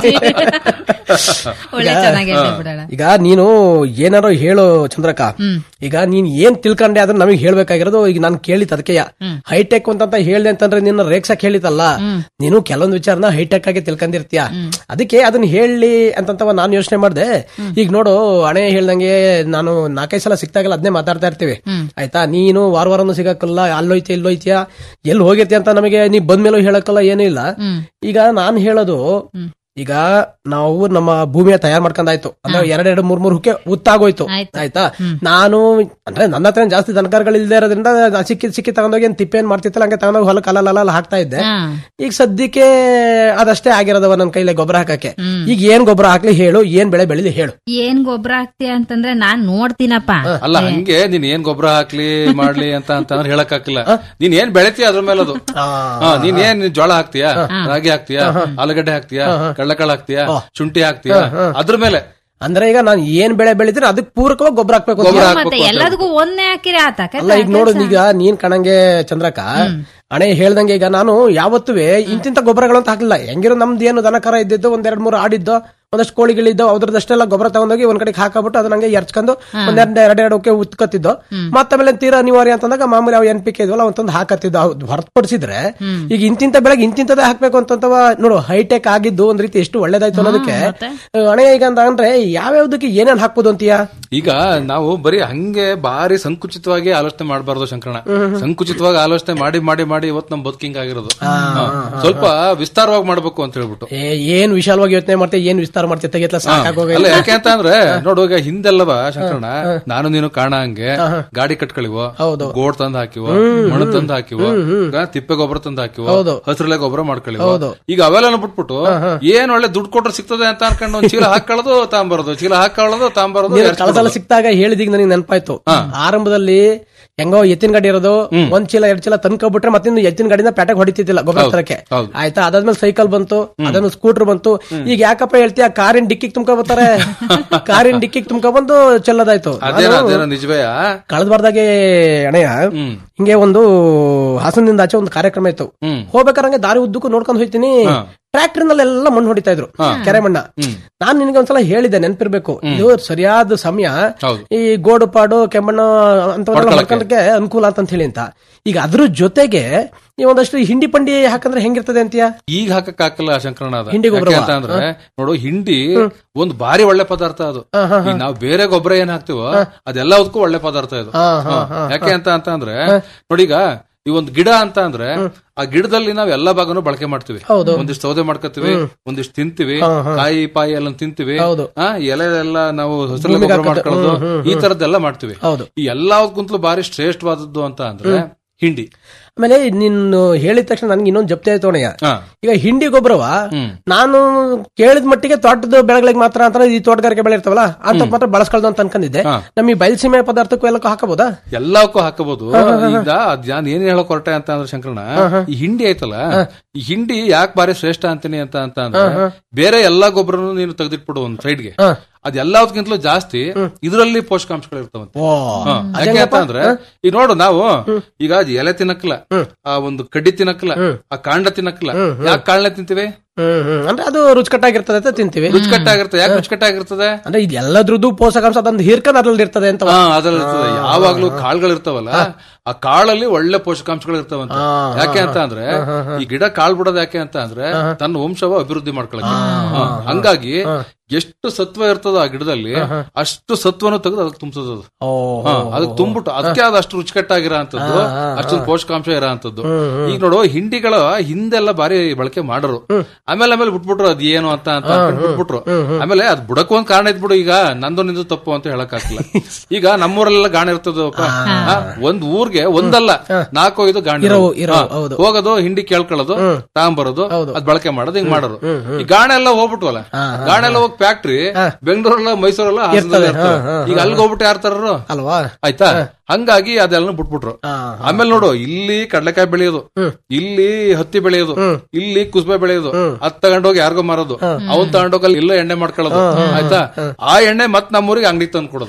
ಒಳ್ಳೆ ಚೆನ್ನಾಗೈತೆ ಬಿಡೋಣ ಈಗ ನೀನು ಏನಾರೋ ಹೇಳು ಚಂದ್ರಕ ಹ್ಮ್. ಈಗ ನೀನ್ ಏನ್ ತಿಳ್ಕೊಂಡೆ ಅದನ್ನ ನಮಗೆ ಹೇಳ್ಬೇಕಾಗಿರೋದು ಈಗ ನಾನು ಕೇಳಿತ್ ಅದಕ್ಕೆ ಹೈಟೆಕ್ ಅಂತ ಹೇಳ್ದೆ ಅಂತಂದ್ರೆ ನಿನ್ನ ರೇಕ್ಸಕ್ ಹೇಳಿತಲ್ಲ ನೀನು ಕೆಲವೊಂದು ವಿಚಾರನ ಹೈಟೆಕ್ ಆಗಿ ತಿಳ್ಕೊಂಡಿರ್ತೀಯ ಅದಕ್ಕೆ ಅದನ್ನ ಹೇಳಿ ಅಂತಂತವ ನಾನು ಯೋಚನೆ ಮಾಡ್ದೆ ಈಗ ನೋಡು ಹಣೆ ಹೇಳ್ದಂಗೆ ನಾನು ನಾಲ್ಕೈದು ಸಲ ಸಿಕ್ತಾಗಲ್ಲ ಅದನ್ನೇ ಮಾತಾಡ್ತಾ ಇರ್ತೀವಿ ಆಯ್ತಾ ನೀನು ವಾರ ವಾರನು ಸಿಗಕ್ಕಲ್ಲ ಅಲ್ಲೋಯ್ತಿಯ ಇಲ್ಲೋಯ್ತಿಯ ಎಲ್ಲಿ ಹೋಗಿರ್ತೀಯ ಅಂತ ನಮಗೆ ನೀ ಬಂದ್ಮೇಲೂ ಹೇಳಕ್ಕಲ್ಲ ಏನೂ ಇಲ್ಲ ಈಗ ನಾನ್ ಹೇಳೋದು ಈಗ ನಾವು ನಮ್ಮ ಭೂಮಿಯ ತಯಾರು ಮಾಡ್ಕೊಂಡಾಯ್ತು ಅಂದ್ರೆ ಎರಡೆರಡು ಮೂರ್ ಮೂರ್ ಹುಕ್ಕೆ ಉತ್ತಾಗೋಯ್ತು ಆಯ್ತಾ ನಾನು ಅಂದ್ರೆ ನನ್ನ ಹತ್ರ ಏನ್ ಜಾಸ್ತಿ ದನಕರಗಳು ಇಲ್ದೇ ಇರೋದ್ರಿಂದ ನಾನ್ ಸಿಕ್ಕಿ ಸಿಕ್ಕಿ ತಗೊಂಡೋಗಿ ಏನ್ ತಿಪ್ಪೆ ಏನ್ ಮಾಡ್ತಿತ್ತಲ್ಲ ಹಂಗೆ ತಗೊಂಡೋಗಿ ಹೊಲಕ್ಕೆ ಅಲ್ಲಲ್ಲ ಹಾಕ್ತಾ ಇದ್ದೆ ಈಗ ಸದ್ಯಕ್ಕೆ ಅದಷ್ಟೇ ಆಗಿರೋದವ ನನ್ನ ಕೈಲಿ ಗೊಬ್ಬರ ಹಾಕಕ್ಕೆ ಈಗ ಏನ್ ಗೊಬ್ಬರ ಹಾಕ್ಲಿ ಹೇಳು ಏನ್ ಬೆಳೆ ಬೆಳಿಲಿ ಹೇಳು ಏನ್ ಗೊಬ್ಬರ ಹಾಕ್ತೀಯ ಅಂತಂದ್ರೆ ನಾನ್ ನೋಡ್ತೀನಪ್ಪ ಅಲ್ಲ ಹಂಗೆ ನೀನ್ ಏನ್ ಗೊಬ್ಬರ ಹಾಕ್ಲಿ ಮಾಡ್ಲಿ ಅಂತ ಅಂತಂದ್ರೆ ಹೇಳಕ್ ಹಾಕಿಲ್ಲ ನೀನ್ ಏನ್ ಬೆಳಿತೀಯ ಅದ್ರ ಮೇಲೆ ಅದು ಹಾ, ನೀನ್ ಏನ್ ಜೋಳ ಹಾಕ್ತೀಯಾ ರಾಗಿ ಹಾಕ್ತೀಯಾ ಆಲೂಗಡ್ಡೆ ಹಾಕ್ತೀಯಾ ಕಳ್ಳಕಾಳು ಹಾಕ್ತೀಯಾ ಶುಂಠಿ ಹಾಕ್ತೀಯಾ ಅದ್ರ ಮೇಲೆ ಅಂದ್ರೆ ಈಗ ನಾನು ಏನ್ ಬೆಳೆ ಬೆಳಿತೀನಿ ಅದಕ್ಕೆ ಪೂರಕವಾಗಿ ಗೊಬ್ಬರ ಹಾಕ್ಬೇಕು ಅಂತ ಗೊಬ್ಬರ ಮತ್ತೆ ಎಲ್ಲದಕ್ಕೂ ಒಂದೇ ಹಾಕಿರಿ ಆತ ಅಲ್ಲ ಈಗ ನೋಡು ಈಗ ನೀನ್ ಕಣಂಗೆ ಚಂದ್ರಕ ಹಣೆ ಹೇಳ್ದಂಗೆ ಈಗ ನಾನು ಯಾವತ್ತುವೆ ಇಂತಿಂತ ಗೊಬ್ಬರಗಳು ಅಂತ ಹಾಕ್ಲಿಲ್ಲ ಹೆಂಗಿರೋ ನಮ್ದು ಏನು ದನ ಕರ ಇದ್ದಿದ್ದು ಒಂದ್ ಎರಡ್ ಮೂರು ಆಡಿದ್ದು ಒಂದಷ್ಟು ಕೋಳಿಗಳಿದ್ದು ಅದ್ರದಷ್ಟೆಲ್ಲ ಗೊಬ್ಬರ ತಗೊಂಡೋಗಿ ಒಂದ್ ಕಡೆಗೆ ಹಾಕಬಿಟ್ಟು ಅದನ್ನ ಹಂಗೆ ಎರ್ಚ್ಕೊಂಡು ಒಂದೆರಡು ಎರಡೆರಡು ಒಕ್ಕೆ ಉತ್ಕತ್ತಿದ್ದು ಮತ್ತಾಮೇಲೆ ತೀರಾ ಅನಿವಾರ್ಯ ಅಂತಂದಾಗ ಮಾಮೂಲಿ ಅವು ಎನ್ ಪಿ ಕೆ ಇದ್ವಲ್ಲ ಅವತ್ತೊಂದು ಹಾಕತ್ತಿದ್ದು ಅವು ಹೊರತುಪಡಿಸಿದ್ರೆ ಈಗ ಇಂತಿಂತ ಬೆಳೆಗೆ ಇಂತಿಂತದೇ ಹಾಕ್ಬೇಕು ಅಂತಂತವ ನೋಡು ಹೈಟೆಕ್ ಆಗಿದ್ದು ಒಂದ್ ರೀತಿ ಎಷ್ಟು ಒಳ್ಳೇದಾಯ್ತು ಅನ್ನೋದಕ್ಕೆ ಹಣೆ ಈಗ ಅಂತ ಅಂದ್ರೆ ಯಾವ್ಯಾವ್ದಕ್ಕೆ ಏನೇನ್ ಹಾಕ್ಬೋದು ಅಂತೀಯಾ ಈಗ ನಾವು ಬರೀ ಹಂಗೆ ಬಾರಿ ಸಂಕುಚಿತವಾಗಿ ಆಲೋಚನೆ ಮಾಡಬಾರ್ದು ಶಂಕರಣ ಸಂಕುಚಿತವಾಗಿ ಆಲೋಚನೆ ಮಾಡಿ ಮಾಡಿ ಮಾಡಿ ಇವತ್ತು ನಮ್ ಬದುಕಿಂಗ್ ಆಗಿರೋದು ಹಾ. ಸ್ವಲ್ಪ ವಿಸ್ತಾರವಾಗಿ ಮಾಡ್ಬೇಕು ಅಂತ ಹೇಳ್ಬಿಟ್ಟು ಏ, ಏನ್ ವಿಶಾಲವಾಗಿ ಯೋಚನೆ ಮಾಡ್ತೀಯ ಏನ್ ವಿಸ್ತಾರ ಮಾಡ್ತೀಯ ತೆಗಿತ್ಲ ಸಾಕಾಗೋಗ ಅಲ್ಲ ಯಾಕೆ ಅಂತ ಅಂದ್ರೆ ನೋಡು ಈಗ ಹಿಂದೆಲ್ಲವ ಶಂಕರಣ ನಾನು ನೀನು ಕಾಣ ಹಂಗೆ ಗಾಡಿ ಕಟ್ಗಳಿವೋ ಗೋಡ್ ತಂದ್ ಹಾಕಿವೋ ಮಣ್ಣು ತಂದ್ ಹಾಕಿವೋ ಈಗ ತಿಪ್ಪೆ ಗೊಬ್ಬರ ತಂದ್ ಹಾಕಿವೋ ಹಸಿರಲೆ ಗೊಬ್ಬರ ಮಾಡ್ಕೊಳ್ಳಿವೋ ಈಗ ಅವೆಲ್ಲ ಬಿಟ್ಬಿಟ್ಟು ಏನ್ ಒಳ್ಳೆ ದುಡ್ಡು ಕೊಟ್ರೆ ಸಿಗ್ತದೆ ಅಂತ ಅನ್ಕೊಂಡು ಒಂದ್ ಚೀಲ ಹಾಕೊಳ್ಳೋದು ತಾಂಬರೋದು ಚೀಲ ಹಾಕೊಳ್ಳೋದು ತಾಂಬರೋದು ನೀನು ಕಳೆದ ಸಲ ಸಿಕ್ತಾಗ ಹೇಳಿದೀಗ ನನಗೆ ನೆನಪಾಯ್ತು ಆರಂಭದಲ್ಲಿ ಹೆಂಗೋ ಎತ್ತಿನ ಗಾಡಿ ಇರೋದು ಒಂದ್ ಚೀಲ ಎರಡ್ ಚೀಲ ತಂದ್ಕೊಬಿಟ್ರೆ ಮತ್ತಿನ್ನು ಎತ್ತಿನ ಗಾಡಿನ ಪ್ಯಾಟೆಗೆ ಹೊಡಿತಿದ್ದಿಲ್ಲ ಗೊಬ್ಬರ ಹೌದು, ತರಕ್ಕೆ ಹೌದು. ಆಯ್ತಾ ಅದಾದ್ಮೇಲೆ ಸೈಕಲ್ ಬಂತು ಅದನ್ನು ಸ್ಕೂಟರ್ ಬಂತು ಈಗ ಯಾಕಪ್ಪ ಹೇಳ್ತೀಯ ಕಾರಿನ ಡಿಕ್ಕಿಗೆ ತುಂಬ್ಕೊ ಬರ್ತಾರೆ ಕಾರಿನ ಡಿಕ್ಕಿಗೆ ತುಂಬ್ಕೊ ಬಂದು ಚೆಲ್ಲದಾಯ್ತು ಅದೇನೋ ಅದೇನೋ ನಿಜವೇ ಕಳೆದ ಬಾರ್ದಾಗೆ ಅಣೆಯ ಹಿಂಗೆ ಒಂದು ಹಾಸನದಿಂದ ಆಚೆ ಒಂದು ಕಾರ್ಯಕ್ರಮ ಇತ್ತು ಹೋಗ್ಬೇಕಾರಂಗೆ ದಾರಿ ಉದ್ದಕ್ಕೂ ನೋಡ್ಕೊಂಡು ಹೋಯ್ತೀನಿ ಟ್ರ್ಯಾಕ್ಟರ್ ನಲ್ಲೆಲ್ಲ ಮಣ್ಣು ಹೊಡಿತಾ ಇದ್ರು ಕೆರೆ ಮಣ್ಣ ನಾನ್ ನಿನಗೆ ಒಂದ್ಸಲ ಹೇಳಿದ್ದೆ ನೆನ್ಪಿರ್ಬೇಕು ಇದು ಸರಿಯಾದ ಸಮಯ ಈ ಗೋಡು ಪಾಡು ಕೆಮ್ಮಣ್ಣು ಅಂತವೆಲ್ಲ ಹೊಡ್ಕೊಳ್ಳಕ್ಕೆ ಅನುಕೂಲ ಅಂತ ಹೇಳಿ ಅಂತ ಈಗ ಅದ್ರ ಜೊತೆಗೆ ಈ ಒಂದಷ್ಟು ಹಿಂಡಿ ಪಂಡಿ ಹಾಕಂದ್ರೆ ಹೆಂಗಿರ್ತದೆ ಅಂತೀಯ ಈಗ ಹಾಕಕ್ ಹಾಕಲ್ಲ ಶಂಕರಣ ಅದ ಹಿಂಡಿ ಗೊಬ್ರವಾ? ಯಾಕೆ ಅಂತ ಅಂದ್ರೆ ನೋಡು ಹಿಂಡಿ ಒಂದ್ ಭಾರಿ ಒಳ್ಳೆ ಪದಾರ್ಥ ಅದು ಈಗ ನಾವು ಬೇರೆ ಗೊಬ್ಬರ ಏನ್ ಹಾಕ್ತಿವೋ ಅದೆಲ್ಲದಕ್ಕೂ ಒಳ್ಳೆ ಪದಾರ್ಥ ಇದು ಹಾ, ಹಾ, ಹಾ. ಯಾಕೆ ಅಂತ ಅಂತ ಅಂದ್ರೆ ನೋಡಿ ಈಗ ಈ ಒಂದ್ ಗಿಡ ಅಂತ ಅಂದ್ರೆ ಆ ಗಿಡದಲ್ಲಿ ನಾವ್ ಎಲ್ಲಾ ಭಾಗನು ಬಳಕೆ ಮಾಡ್ತೀವಿ ಒಂದಿಷ್ಟು ಸೌದೆ ಮಾಡ್ಕೊತೀವಿ ಒಂದಿಷ್ಟು ತಿಂತೀವಿ ಕಾಯಿ ಪಾಯಿ ಎಲ್ಲ ತಿಂತೀವಿ ಆ, ಎಲೆ ಎಲ್ಲ ನಾವು ಹಸಿರು ಭೂಮಿಗೆ ಗೊಬ್ಬರ ಹಾಕತ್ತೆ. ಮಾಡ್ಕೊಳ್ಳೋದು ಹ್ಮ್, ಹ್ಮ್, ಈ ತರದ್ದೆಲ್ಲ ಮಾಡ್ತೀವಿ ಹೌದು. ಈ ಎಲ್ಲದಕ್ಕಂತಲೂ ಬಾರಿ ಶ್ರೇಷ್ಠವಾದದ್ದು ಅಂತ ಅಂದ್ರೆ ಹಿಂಡಿ ಆಮೇಲೆ ನೀನು ಹೇಳಿದ ತಕ್ಷಣ ನನ್ಗೆ ಇನ್ನೊಂದು ಜಪ್ತಿ ಆಯ್ತು ಅಣ್ಣಯ್ಯ ಹಾ. ಈಗ ಹಿಂಡಿ ಗೊಬ್ಬರವ ನಾನು ಕೇಳಿದ ಮಟ್ಟಿಗೆ ತೋಟದ ಬೆಳೆಗಳಿಗೆ ಮಾತ್ರ ಅಂತ ಈ ತೋಟಗಾರಿಕೆ ಬೆಳೆ ಇರ್ತಾವಲ್ಲ ಅಂತ ಮಾತ್ರ ಬಳಸ್ಕೊಳ್ದು ಅಂತ ಅನ್ಕೊಂಡಿದ್ದೆ ನಮ್ ಈ ಬಯಲ್ಸೀಮೆ ಪದಾರ್ಥಕ್ಕೂ ಎಲ್ಲಕ್ಕೂ ಹಾಕಬಹುದಾ ಎಲ್ಲಕ್ಕೂ ಹಾಕಬಹುದು ಈಗ ಅದ್ ನಾನ್ ಏನ್ ಹೇಳಕ್ ಹೊರಟೆ ಅಂತ ಅಂದ್ರೆ ಶಂಕರಣ ಈ ಹಿಂಡಿ ಐತಲ್ಲ ಈ ಹಿಂಡಿ ಯಾಕೆ ಬಾರಿ ಶ್ರೇಷ್ಠ ಅಂತೀನಿ ಅಂತ ಅಂತ ಅಂದ್ರೆ ಬೇರೆ ಎಲ್ಲಾ ಗೊಬ್ಬರನು ನೀನು ತೆಗೆದಿಟ್ಬಿಡು ಒಂದ್ ಸೈಡ್ಗೆ ಅದೆಲ್ಲದಕ್ಕಿಂತಲೂ ಜಾಸ್ತಿ ಇದರಲ್ಲಿ ಪೋಷಕಾಂಶಗಳು ಇರ್ತಾವಂತೆ ಹಾ. ಯಾಕೆ ಅಂತ ಅಂದ್ರೆ ಈಗ ನೋಡು ನಾವು ಈಗ ಅದ್ ಎಲೆ ತಿನ್ನಕ್ಕಲ್ಲ ಆ ಒಂದು ಕಡ್ಡಿ ತಿನ್ನಕ್ಕಲ್ಲ ಆ ಕಾಂಡ ತಿನ್ನಕ್ಕಲ್ಲ ಯಾಕೆ ಕಾಳನೆ ತಿಂತೀವಿ ಹ್ಮ್ ಹ್ಮ್ ಅಂದ್ರೆ ಅದು ರುಚಿಕಟ್ಟಾಗಿರ್ತದೆ ಅಂತ ತಿಂತೀವಿ ರುಚಿಕಟ್ಟಾಗಿರ್ತದೆ ಯಾಕೆ ರುಚಿಕಟ್ಟಾಗಿರ್ತದೆ ಅಂದ್ರೆ ಇದು ಎಲ್ಲದ್ರದ್ದು ಪೋಷಕಾಂಶ ಅದೊಂದು ಹೀರ್ಕೊಂಡು ಅದ್ರಲ್ಲಿ ಇರ್ತದೆ ಅಂತ ಹಾ ಅದ್ರಲ್ಲಿ ಇರ್ತದೆ ಯಾವಾಗ್ಲೂ ಕಾಳುಗಳು ಇರ್ತಾವಲ್ಲ ಆ ಕಾಳಲ್ಲಿ ಒಳ್ಳೆ ಪೋಷಕಾಂಶಗಳು ಇರ್ತಾವಂತ ಯಾಕೆ ಅಂತ ಅಂದ್ರೆ ಈ ಗಿಡ ಕಾಳು ಬಿಡೋದು ಯಾಕೆ ಅಂತ ಅಂದ್ರೆ ತನ್ನ ವಂಶವ ಅಭಿವೃದ್ಧಿ ಮಾಡ್ಕೊಳಕ್ಕೆ ಹಾ, ಹಂಗಾಗಿ ಎಷ್ಟು ಸತ್ವ ಇರ್ತದ ಆ ಗಿಡದಲ್ಲಿ ಅಷ್ಟು ಸತ್ವನು ತೆಗೆದು ಅದಕ್ಕೆ ತುಂಬಿಸೋದು ಅದು ಹಾ, ಅದಕ್ಕೆ ತುಂಬಿಟ್ಟು ಅದಕ್ಕೆ ಅದು ಅಷ್ಟು ರುಚಿಕಟ್ಟಾಗಿರೋ ಅಂತದ್ದು ಅಷ್ಟೊಂದು ಪೋಷಕಾಂಶ ಇರೋ ಅಂತದ್ದು ಈಗ ನೋಡು ಹಿಂಡಿಗಳ ಹಿಂದೆಲ್ಲ ಬಾರಿ ಬಳಕೆ ಮಾಡರು ಆಮೇಲೆ ಆಮೇಲೆ ಬಿಟ್ಬಿಟ್ರು ಅದ್ ಏನು ಅಂತ ಅಂತ ಅನ್ಕೊಂಡ್ ಬಿಟ್ಬಿಟ್ರು ಆಮೇಲೆ ಅದ್ ಬುಡಕ್ ಒಂದ್ ಕಾರಣ ಇದ್ಬಿಡು ಈಗ ನಂದು ನಿಂದು ತಪ್ಪು ಅಂತ ಹೇಳಕ್ ಆಗ್ತಿಲ್ಲ ಈಗ ನಮ್ಮೂರಲ್ಲೆಲ್ಲ ಗಾಣ ಇರ್ತದಪ್ಪ ಆ, ಒಂದ್ ಊರ್ಗೆ ಒಂದಲ್ಲ ನಾಲ್ಕು ಐದು ಗಾಣ ಇರೋವು, ಇರೋವು. ಇರೋವು, ಹಾ, ಹೌದು. ಹೋಗೋದು ಹಿಂಡಿ ಕೇಳ್ಕೊಳ್ಳೋದು ತಗೊಂಬರೋದು ಅದ್ ಬಳಕೆ ಮಾಡೋದು ಹಿಂಗ್ ಮಾಡೋರು ಈ ಗಾಣ ಎಲ್ಲ ಹೋಗ್ಬಿಟ್ವಲ್ಲ ಗಾಣ ಎಲ್ಲ ಹೋಗಿ ಫ್ಯಾಕ್ಟ್ರಿ ಬೆಂಗಳೂರಲ್ಲ ಮೈಸೂರಲ್ಲ ಹಾಸನದಲ್ಲ ಇರ್ತವೆ. ಈಗ ಅಲ್ಲಿಗೆ ಹೋಗ್ಬಿಟ್ಟು ಯಾರು ತರರು ಅಲ್ವಾ ಆಯ್ತಾ ಹಂಗಾಗಿ ಅದೆಲ್ಲ ಬಿಟ್ಬಿಟ್ರು ಆಮೇಲೆ ನೋಡು ಇಲ್ಲಿ ಕಡ್ಲೆಕಾಯಿ ಬೆಳೆಯೋದು ಇಲ್ಲಿ ಹತ್ತಿ ಬೆಳೆಯೋದು ಇಲ್ಲಿ ಕುಸ್ಬೆ ಬೆಳೆಯೋದು ಅದ್ ತಗೊಂಡೋಗಿ ಯಾರಿಗೋ ಮಾರೋದು ಅವನ್ ತಗೊಂಡೋಗಿ ಅಲ್ಲಿ ಇಲ್ಲ ಎಣ್ಣೆ ಮಾಡ್ಕೊಳ್ಳೋದು ಆಯ್ತಾ ಆ ಎಣ್ಣೆ ಮತ್ ನಮ್ಮೂರಿಗೆ ಅಂಗಡಿ ತಂದು ಕೊಡೋದು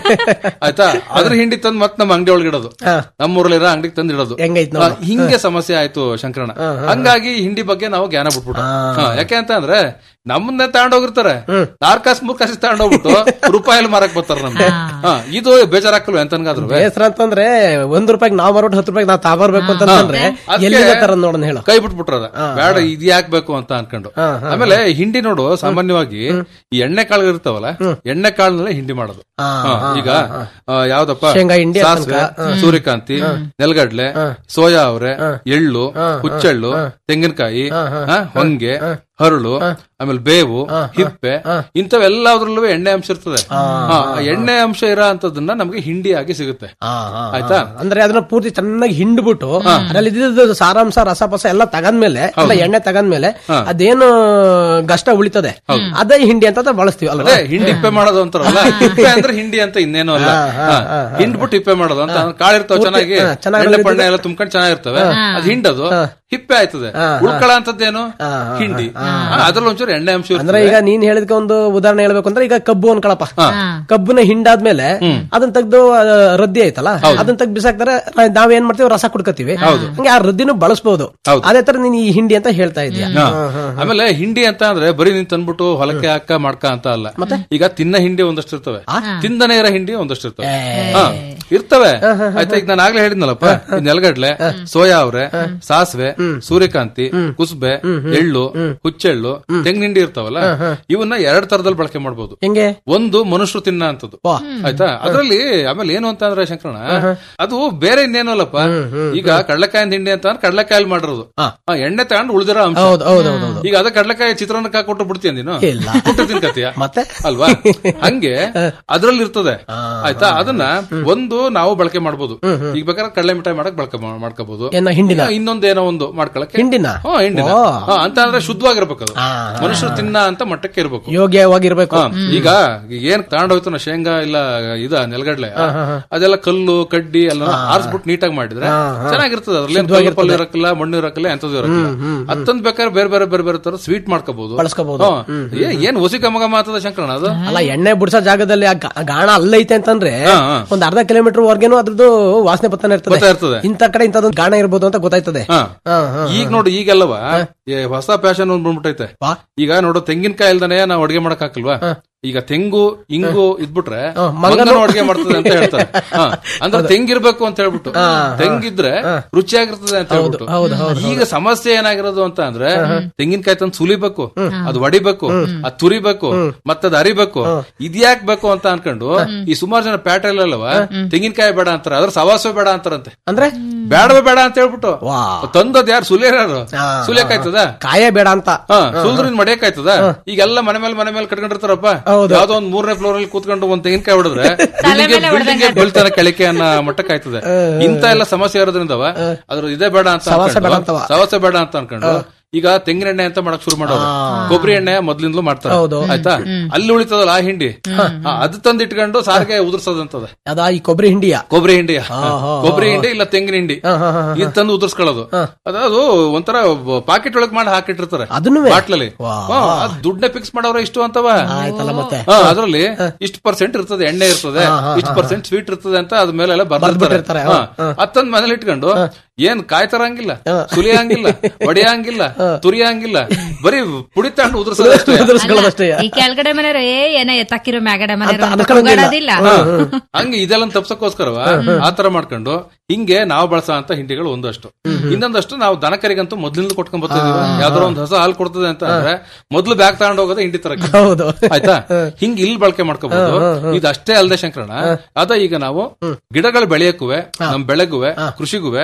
ಆಯ್ತಾ ಅದ್ರ ಹಿಂಡಿ ತಂದು ಮತ್ ನಮ್ಮ ಅಂಗಡಿ ಒಳಗೆ ಇಡೋದು ನಮ್ಮೂರಲ್ಲಿರೋ ಅಂಗಡಿಗೆ ತಂದು ಇಡೋದು ಹೆಂಗೈತ್ ಆ, ಹಿಂಗೆ ಸಮಸ್ಯೆ ಆಯ್ತು ಶಂಕರಣ್ಣ ಹಂಗಾಗಿ ಈ ಹಿಂಡಿ ಬಗ್ಗೆ ನಾವು ಜ್ಞಾನ ಬಿಟ್ಬಿಟ್ಟು ಹಾ, ಯಾಕೆ ಅಂತ ಅಂದ್ರೆ ನಮ್ಮನ್ನೇ ತಗೊಂಡೋಗಿರ್ತಾರೆ ನಾಲ್ಕು ಕಾಸು ಮೂರ್ ಕಾಸು ತಗೊಂಡೋಗ್ಬಿಟ್ಟು ರೂಪಾಯಲ್ಲಿ ಮಾರಕ್ ಬರ್ತಾರ ನಮ್ಗೆ ಹಾ, ಇದು ಬೇಜಾರಾಕಲ್ವ ಎಂತನ್ಗಾದ್ರು ಬೇಸರ ಅಂತಂದ್ರೆ ಒಂದ್ ರೂಪಾಯಿ ನಾವ್ ಮಾರೋಟ್ ಹತ್ತು ರೂಪಾಯಿ ನಾವ್ ತಗೋರ್ಬೇಕು ಅಂತಂದ್ರೆ ಅದ್ಕೆ ಎಲ್ಲಿಗೆ ತರ ನೋಡೋಣ ಹೇಳು ಕೈ ಬಿಟ್ಬಿಟ್ರದ ಬೇಡ ಇದ್ ಯಾಕ್ ಬೇಕು ಅಂತ ಅನ್ಕೊಂಡು ಆಮೇಲೆ ಹಿಂಡಿ ನೋಡು ಸಾಮಾನ್ಯವಾಗಿ ಈ ಎಣ್ಣೆ ಕಾಳು ಇರ್ತಾವಲ್ಲ ಎಣ್ಣೆ ಕಾಳಿನಲ್ಲೇ ಹಿಂಡಿ ಮಾಡೋದು ಹಾ, ಈಗ ಆ, ಯಾವ್ದಪ್ಪ ಶೇಂಗಾ ಹಿಂಡಿ ಸಾಸಿವೆ ತನಕ. ಸೂರ್ಯಕಾಂತಿ ನೆಲಗಡ್ಲೆ ಸೋಯಾ ಅವರೆ ಎಳ್ಳು ಹುಚ್ಚೆಳ್ಳು ತೆಂಗಿನಕಾಯಿ ಹಾ, ಹೊಂಗೆ ಹರಳು ಆಮೇಲೆ ಬೇವು ಹಿಪ್ಪೆ ಇಂಥವೆಲ್ಲದ್ರಲ್ಲೂ ಎಣ್ಣೆ ಅಂಶ ಇರ್ತದೆ ಹಾ, ಆ ಎಣ್ಣೆ ಅಂಶ ಇರೋ ಅಂತದನ್ನ ನಮ್ಗೆ ಹಿಂಡಿ ಆಗಿ ಸಿಗುತ್ತೆ ಆಯ್ತಾ ಅಂದ್ರೆ ಅದನ್ನ ಪೂರ್ತಿ ಚೆನ್ನಾಗಿ ಹಿಂಡ್ಬಿಟ್ಟು ಅದ್ರಲ್ಲಿ ಇದ್ದಿದ್ದು ಸಾರಾಂಶ ರಸಪಸ ಎಲ್ಲ ತಗಂದ್ಮೇಲೆ ಎಲ್ಲ ಎಣ್ಣೆ ತಗಂದ್ಮೇಲೆ ಅದೇನು ಗಷ್ಟ ಉಳಿತದೆ ಅದೇ ಹಿಂಡಿ ಅಂತ ಬಳಸ್ತೀವಿ ಅಲ್ವಾ ಅದೇ ಹಿಂಡಿ ಹಿಪ್ಪೆ ಮಾಡೋದು ಅಂತಾರಲ್ಲ ಹಿಪ್ಪೆ ಅಂದ್ರೆ ಹಿಂಡಿ ಅಂತ ಇನ್ನೇನು ಅಲ್ಲ ಹಾ, ಹಿಂಡ್ಬಿಟ್ಟು ಹಿಪ್ಪೆ ಮಾಡೋದು ಅಂತ ಕಾಳಿರ್ತಾವ ಚೆನ್ನಾಗಿ ಹಾ, ಚೆನ್ನಾಗಿ ಎಣ್ಣೆ ಪಣ್ಣೆ ಎಲ್ಲ ತುಂಬ್ಕೊಂಡು ಚೆನ್ನಾಗಿರ್ತವೆ ಅದ್ ಹಿಂಡದು ಹಿಪ್ಪೆ ಆಯ್ತದೆ ಉಳ್ಕಳ ಅಂತದ್ದೇನು ಹಿಂಡಿ ಅದ್ರಲ್ಲಿ ಒಂಚೂರು ಎಣ್ಣೆ ಅಂಶ ಅಂದ್ರೆ ಇರ್ತದೆ. ಈಗ ನೀನ್ ಹೇಳಿದ್ಕೆ ಒಂದು ಉದಾಹರಣೆ ಹೇಳ್ಬೇಕು ಅಂದ್ರೆ ಈಗ ಕಬ್ಬು ಅನ್ಕೊಳಪ್ಪ ಕಬ್ಬುನ ಹಿಂಡಾದ್ಮೇಲೆ ಅದನ್ನ ತೆಗ್ದು ಆ, ರದ್ದಿ ಆಯ್ತಲ್ಲ ಅದನ್ನ ತೆಗ್ದು ಬಿಸಾಕ್ತಾರೆ ರ- ನಾವೇನ್ ಮಾಡ್ತೀವಿ ರಸ ಕುಡ್ಕತೀವಿ ಹಂಗೆ ಆ ರದ್ದಿನೂ ಬಳಸಬಹುದು ಅದೇ ತರ ನೀನ್ ಈ ಹಿಂಡಿ ಅಂತ ಹೇಳ್ತಾ ಇದೀಯ ಹಾ. ಆಮೇಲೆ ಹಿಂಡಿ ಅಂತ ಅಂದ್ರೆ ಬರೀ ನೀನ್ ತಂದ್ಬಿಟ್ಟು ಹೊಲಕ್ಕೆ ಹಾಕ ಮಾಡ್ಕ ಅಂತ ಅಲ್ಲ ಈಗ ತಿನ್ನ ಹಿಂಡಿ ಒಂದಷ್ಟು ಇರ್ತವೆ ತಿಂದನೇ ಇರೋ ಹಿಂಡಿ ಒಂದಷ್ಟು ಇರ್ತವೆ ಹಾ, ಇರ್ತವೆ ಆಯ್ತಾ ಈಗ ನಾನು ಆಗ್ಲೇ ಹೇಳಿದ್ನಲ್ಲಪ್ಪ ಈ ನೆಲಗಡ್ಲೆ ಸೋಯಾ ಅವ್ರೆ ಸಾಸಿವೆ ಸೂರ್ಯಕಾಂತಿ ಕುಸ್ಬೆ ಎಳ್ಳು ಹುಚ್ಚೆಳ್ಳು ತೆಂಗಿನ ಹಿಂಡಿ ಇರ್ತಾವಲ್ಲ ಇವನ್ನ ಎರಡ್ ತರದಲ್ಲಿ ಬಳಕೆ ಮಾಡಬಹುದು ಹೆಂಗೆ ಒಂದು ಮನುಷ್ಯರು ತಿನ್ನ ಅಂತದ್ದು ಆಯ್ತಾ ಅದ್ರಲ್ಲಿ ಆಮೇಲೆ ಏನು ಅಂತ ಅಂದ್ರೆ ಶಂಕರಣ ಅದು ಬೇರೆ ಇನ್ನೇನು ಅಲ್ಲಪ್ಪ ಈಗ ಕಡಲೆಕಾಯಿ ಹಿಂಡಿ ಅಂತ ಅಂದ್ರೆ ಕಡಲೆಕಾಯಲ್ಲಿ ಮಾಡಿರೋದು ಆ, ಎಣ್ಣೆ ತಗೊಂಡು ಉಳಿದಿರೋ ಅಂಶ ಹೌದು ಹೌದು ಹೌದು ಹೌದು ಈಗ ಅದ ಕಡಲೆಕಾಯಿ ಚಿತ್ರಾನ್ನಕ್ಕೆ ಹಾಕೊಟ್ಟು ಬಿಡ್ತೀಯ ನೀನು ಇಲ್ಲ. ಪುಟ್ಟ ತಿನ್ಕತೀಯ ಮತ್ತೆ ಅಲ್ವಾ ಹಂಗೆ ಅದ್ರಲ್ಲಿ ಇರ್ತದೆ ಆಯ್ತಾ ಅದನ್ನ ಒಂದು ನಾವು ಬಳಕೆ ಮಾಡ್ಬೋದು ಈಗ ಬೇಕಾದ್ರೆ ಕಡಲೆ ಮಿಠಾಯಿ ಮಾಡಕ್ ಬಳಕೆ ಮಾ- ಮಾಡ್ಕೋಬಹುದು ಏನ ಹಿಂಡಿನ? ಇನ್ನೊಂದೇನೋ ಒಂದು ಮಾಡ್ಕೊಳಕ್ಕೆ ಹಿಂಡಿನ? ಹಾ ಹಿಂಡಿನ ಓ. ಹಾ, ಅಂತ ಅಂದ್ರೆ ಶುದ್ಧವಾಗಿರ್ಬೇಕು ಅದು ಮನುಷ್ಯರು ತಿನ್ನ ಅಂತ ಮಟ್ಟಕ್ಕೆ ಇರ್ಬೇಕು ಯೋಗ್ಯವಾಗಿರ್ಬೇಕು ಹಾ, ಈಗ ಏನ್ ತಗೊಂಡೋಯ್ತು ನಾ ಶೇಂಗಾ ಇಲ್ಲ ಇದ ನೆಲಗಡ್ಲೆ ಅದೆಲ್ಲ ಕಲ್ಲು ಕಡ್ಡಿ ಎಲ್ಲ ಆರಿಸ್ಬಿಟ್ಟು ನೀಟಾಗಿ ಮಾಡಿದ್ರೆ ಚೆನ್ನಾಗಿರ್ತದೆ ಅದ್ರಲ್ಲಿ ಏನ್ ಕಲ್ಲು ಪಲ್ಲು ಇರಕ್ಕಿಲ್ಲ ಮಣ್ಣು ಇರಕ್ಕಿಲ್ಲ ಎಂತದ್ದು ಇರಕ್ಕಿಲ್ಲ ಅತ್ತಂದ್ ಬೇಕಾದ್ರೆ ಬೇರೆ ಬೇರೆ ಬೇರೆ ಬೇರೆ ತರ ಸ್ವೀಟ್ ಮಾಡ್ಕೋಬಹುದು ಬಳಸ್ಕೋಬಹುದು. ಏನ್ ಹೊಸಿ ಗಮ ಗಮ ಆಗ್ತದ ಶಂಕರಣ ಅದು ಅಲ್ಲ ಎಣ್ಣೆ ಬಿಡ್ಸೋ ಜಾಗದಲ್ಲಿ ಆ ಗಾ- ಗಾಣ ಅಲ್ಲೈತೆ ಅಂತಂದ್ರೆ ಹಾ, ಹಾ. ಒಂದ್ ಅರ್ಧ ಕಿಲೋಮೀಟರ್ ವರ್ಗೇನು ಅದ್ರದ್ದು ವಾಸನೆ ಬರ್ತಾನೆ ಬರ್ತಾ ಇರ್ತದೆ ಇರ್ತದೆ. ಇಂತ ಕಡೆ ಇಂಥದೊಂದು ಗಾಣ ಇರ್ಬೋದು ಅಂತ ಗೊತ್ತಾಯ್ತದೆ ಹಾ. ಹಾ, ಹಾ. ಈಗ ನೋಡು ಈಗೆಲ್ಲವ ಏ, ಹೊಸ ಫ್ಯಾಷನ್ ಒಂದ್ ಬಂದ್ಬಿಟ್ಟೈತೆ ಈಗ ನೋಡು ತೆಂಗಿನಕಾಯಿ ಇಲ್ದಾನೆ ನಾವು ಅಡಿಗೆ ಮಾಡಕ್ ಹಾಕಲ್ವಾ ಈಗ ತೆಂಗು ಇಂಗು ಇದ್ಬಿಟ್ರೆ ಮಂಗನು ಅಡಿಗೆ ಮಾಡ್ತದೆ ಅಂತ ಹೇಳ್ತಾರೆ ಹಾ, ಅಂದ್ರೆ ತೆಂಗಿರ್ಬೇಕು ಅಂತ ಹೇಳ್ಬಿಟ್ಟು ತೆಂಗಿದ್ರೆ ರುಚಿಯಾಗಿರ್ತದೆ ಅಂತ ಹೇಳ್ಬಿಟ್ಟು ಈಗ ಸಮಸ್ಯೆ ಏನಾಗಿರೋದು ಅಂತ ಅಂದ್ರೆ ತೆಂಗಿನಕಾಯಿ ತಂದು ಸುಲಿಬೇಕು ಅದು ಹೊಡಿಬೇಕು ಅದ್ ತುರಿಬೇಕು ಮತ್ತದ್ ಅರಿಬೇಕು ಇದ್ಯಾಕ್ ಬೇಕು ಅಂತ ಅನ್ಕೊಂಡು ಈ ಸುಮಾರು ಜನ ಪ್ಯಾಟೆಲ್ಲವ ತೆಂಗಿನಕಾಯಿ ಬೇಡ ಅಂತಾರೆ ಅದ್ರ ಸವಾಸ ಬೇಡ ಅಂತಾರಂತೆ ಅಂದ್ರೆ ಬೇಡವೇ ಬೇಡ ಅಂತ ಹೇಳ್ಬಿಟ್ಟು ತಂದದ್ ಯಾರು ಸುಲಿಯರು ಸುಲಿಯಕಾಯ್ತದ ಕಾಯೇ ಬೇಡ ಅಂತ ಹಾ ಸುಲ್ದ್ರಿನ್ ಮಡಿಯಕಾಯ್ತದ ಈಗೆಲ್ಲ ಮನೆ ಮೇಲೆ ಮನೆ ಮೇಲೆ ಕಟ್ಕೊಂಡಿರ್ತಾರಪ್ಪ ಯಾವ್ದೋ ಒಂದ್ ಮೂರನೇ ಫ್ಲೋರ್ ಅಲ್ಲಿ ಕೂತ್ಕೊಂಡು ಒಂದ್ ತೆಂಗಿನಕಾಯಿ ಹೊಡೆದ್ರೆ ಬಿಲ್ಡಿಂಗ್ ಬೀಳ್ತಾನೆ ಕೆಳಕೆ ಅನ್ನೋ ಮಟ್ಟಕ್ಕೆ ಆಯ್ತದೆ ಇಂತ ಎಲ್ಲ ಸಮಸ್ಯೆ ಇರೋದ್ರಿಂದವ ಅದ್ರ ಇದೇ ಬೇಡ ಅಂತ ಸವಾಸ ಬೇಡ ಅನ್ಕೊಂಡು, ಅಂತವ. ಸವಾಸ ಬೇಡ ಅಂತ ಅನ್ಕೊಂಡು ಈಗ ತೆಂಗಿನ ಎಣ್ಣೆ ಅಂತ ಮಾಡಕ್ ಶುರು ಮಾಡೋರು ಕೊಬ್ಬರಿ ಎಣ್ಣೆ ಮೊದ್ಲಿಂದಲೂ ಮಾಡ್ತಾರೆ ಆಯ್ತಾ ಅಲ್ಲಿ ಉಳಿತದಲ್ಲ ಆ ಹಿಂಡಿ ಹಾ, ಅದು ತಂದ್ ಇಟ್ಕೊಂಡು ಸಾರಿಗೆ ಉದುರ್ಸೋದಂತದ ಅದ ಈ ಕೊಬ್ಬರಿ ಹಿಂಡಿಯ ಕೊಬ್ಬರಿ ಹಿಂಡಿ ಕೊಬ್ಬರಿ ಹಿಂಡಿ ಇಲ್ಲ ತೆಂಗಿನ ಹಿಂಡಿ ಇದು ತಂದು ಉದುರ್ಸ್ಕೊಳ್ಳೋದು ಅದು ಒಂಥರ ಪಾಕೆಟ್ ಒಳಗ್ ಮಾಡಿ ಹಾಕಿಟ್ಟಿರ್ತಾರೆ ಅದನ್ನು ಬಾಟ್ಲಲ್ಲಿ ದುಡ್ಡನ್ನ ಫಿಕ್ಸ್ ಮಾಡೋರು ಇಷ್ಟು ಅಂತವ ಆಯ್ತಲ್ಲ ಮತ್ತೆ ಹಾ, ಅದ್ರಲ್ಲಿ ಇಷ್ಟು ಪರ್ಸೆಂಟ್ ಇರ್ತದೆ ಎಣ್ಣೆ ಇರ್ತದೆ ಇಷ್ಟು ಪರ್ಸೆಂಟ್ ಸ್ವೀಟ್ ಇರ್ತದೆ ಅಂತ ಅದ್ ಮೇಲೆಲ್ಲ ಬರ್ದಿರ್ತಾರೆ ಹಾ. ಅದ್ ತಂದ್ ಮನೇಲಿ ಇಟ್ಕೊಂಡು ಏನ್ ಕಾಯ್ ತರಂಗಿಲ್ಲ ಸುಲಿಯಂಗಿಲ್ಲ ಹೊಡಿಯಂಗಿಲ್ಲ ತುರಿಯಂಗಿಲ್ಲ ಬರೀ ಪುಡಿ ತಗೊಂಡು ಉದುರ್ಸೋದಷ್ಟೇ ಉದುರಿಸ್ಕೊಳ್ಳೋದಷ್ಟೇ ಈ ಕೆಳಗಡೆ ಮನೆಯವರು ಏ ಏನ ಎತ್ತಾಕಿರೋ ಮ್ಯಾಗಡೆ ಅನ್ಕೊಳ್ಳೋಂಗಿಲ್ಲ. ಮನೆಯವ್ರು ಹಾ. ಹಂಗೆ ಇದೆಲ್ಲ ತಪ್ಸಕ್ಕೋಸ್ಕರವ ಆತರ ಮಾಡ್ಕೊಂಡು ಹಿಂಗೆ ನಾವು ಬಳಸೋ ಅಂತ ಹಿಂಡಿಗಳು ಒಂದಷ್ಟು ಇನ್ನೊಂದಷ್ಟು ನಾವು ದನಕರಿಗಂತೂ ಮೊದ್ಲಿಂದ ಕೊಟ್ಕೊಂಡ್ ಬರ್ತಿದೀವಿ ಯಾವ್ದಾರ ಒಂದ್ ಹೊಸ ಹಾಲು ಕೊಡ್ತದೆ ಅಂತ ಅಂದ್ರೆ ಮೊದ್ಲು ಬ್ಯಾಗ್ ತಗೊಂಡ್ ಹೋಗೋದೇ ಹಿಂಡಿ ತರಕ್ಕೆ ಹೌದು ಆಯ್ತಾ ಹಿಂಗ್ ಇಲ್ಲಿ ಬಳಕೆ ಮಾಡ್ಕೋಬಹುದು ಇದಷ್ಟೇ ಅಲ್ಲದೆ ಶಂಕರಣ ಅದ ಈಗ ನಾವು ಗಿಡಗಳು ಬೆಳೆಯಕ್ಕುವೆ ನಮ್ ಬೆಳೆಗುವೆ ಕೃಷಿಗುವೆ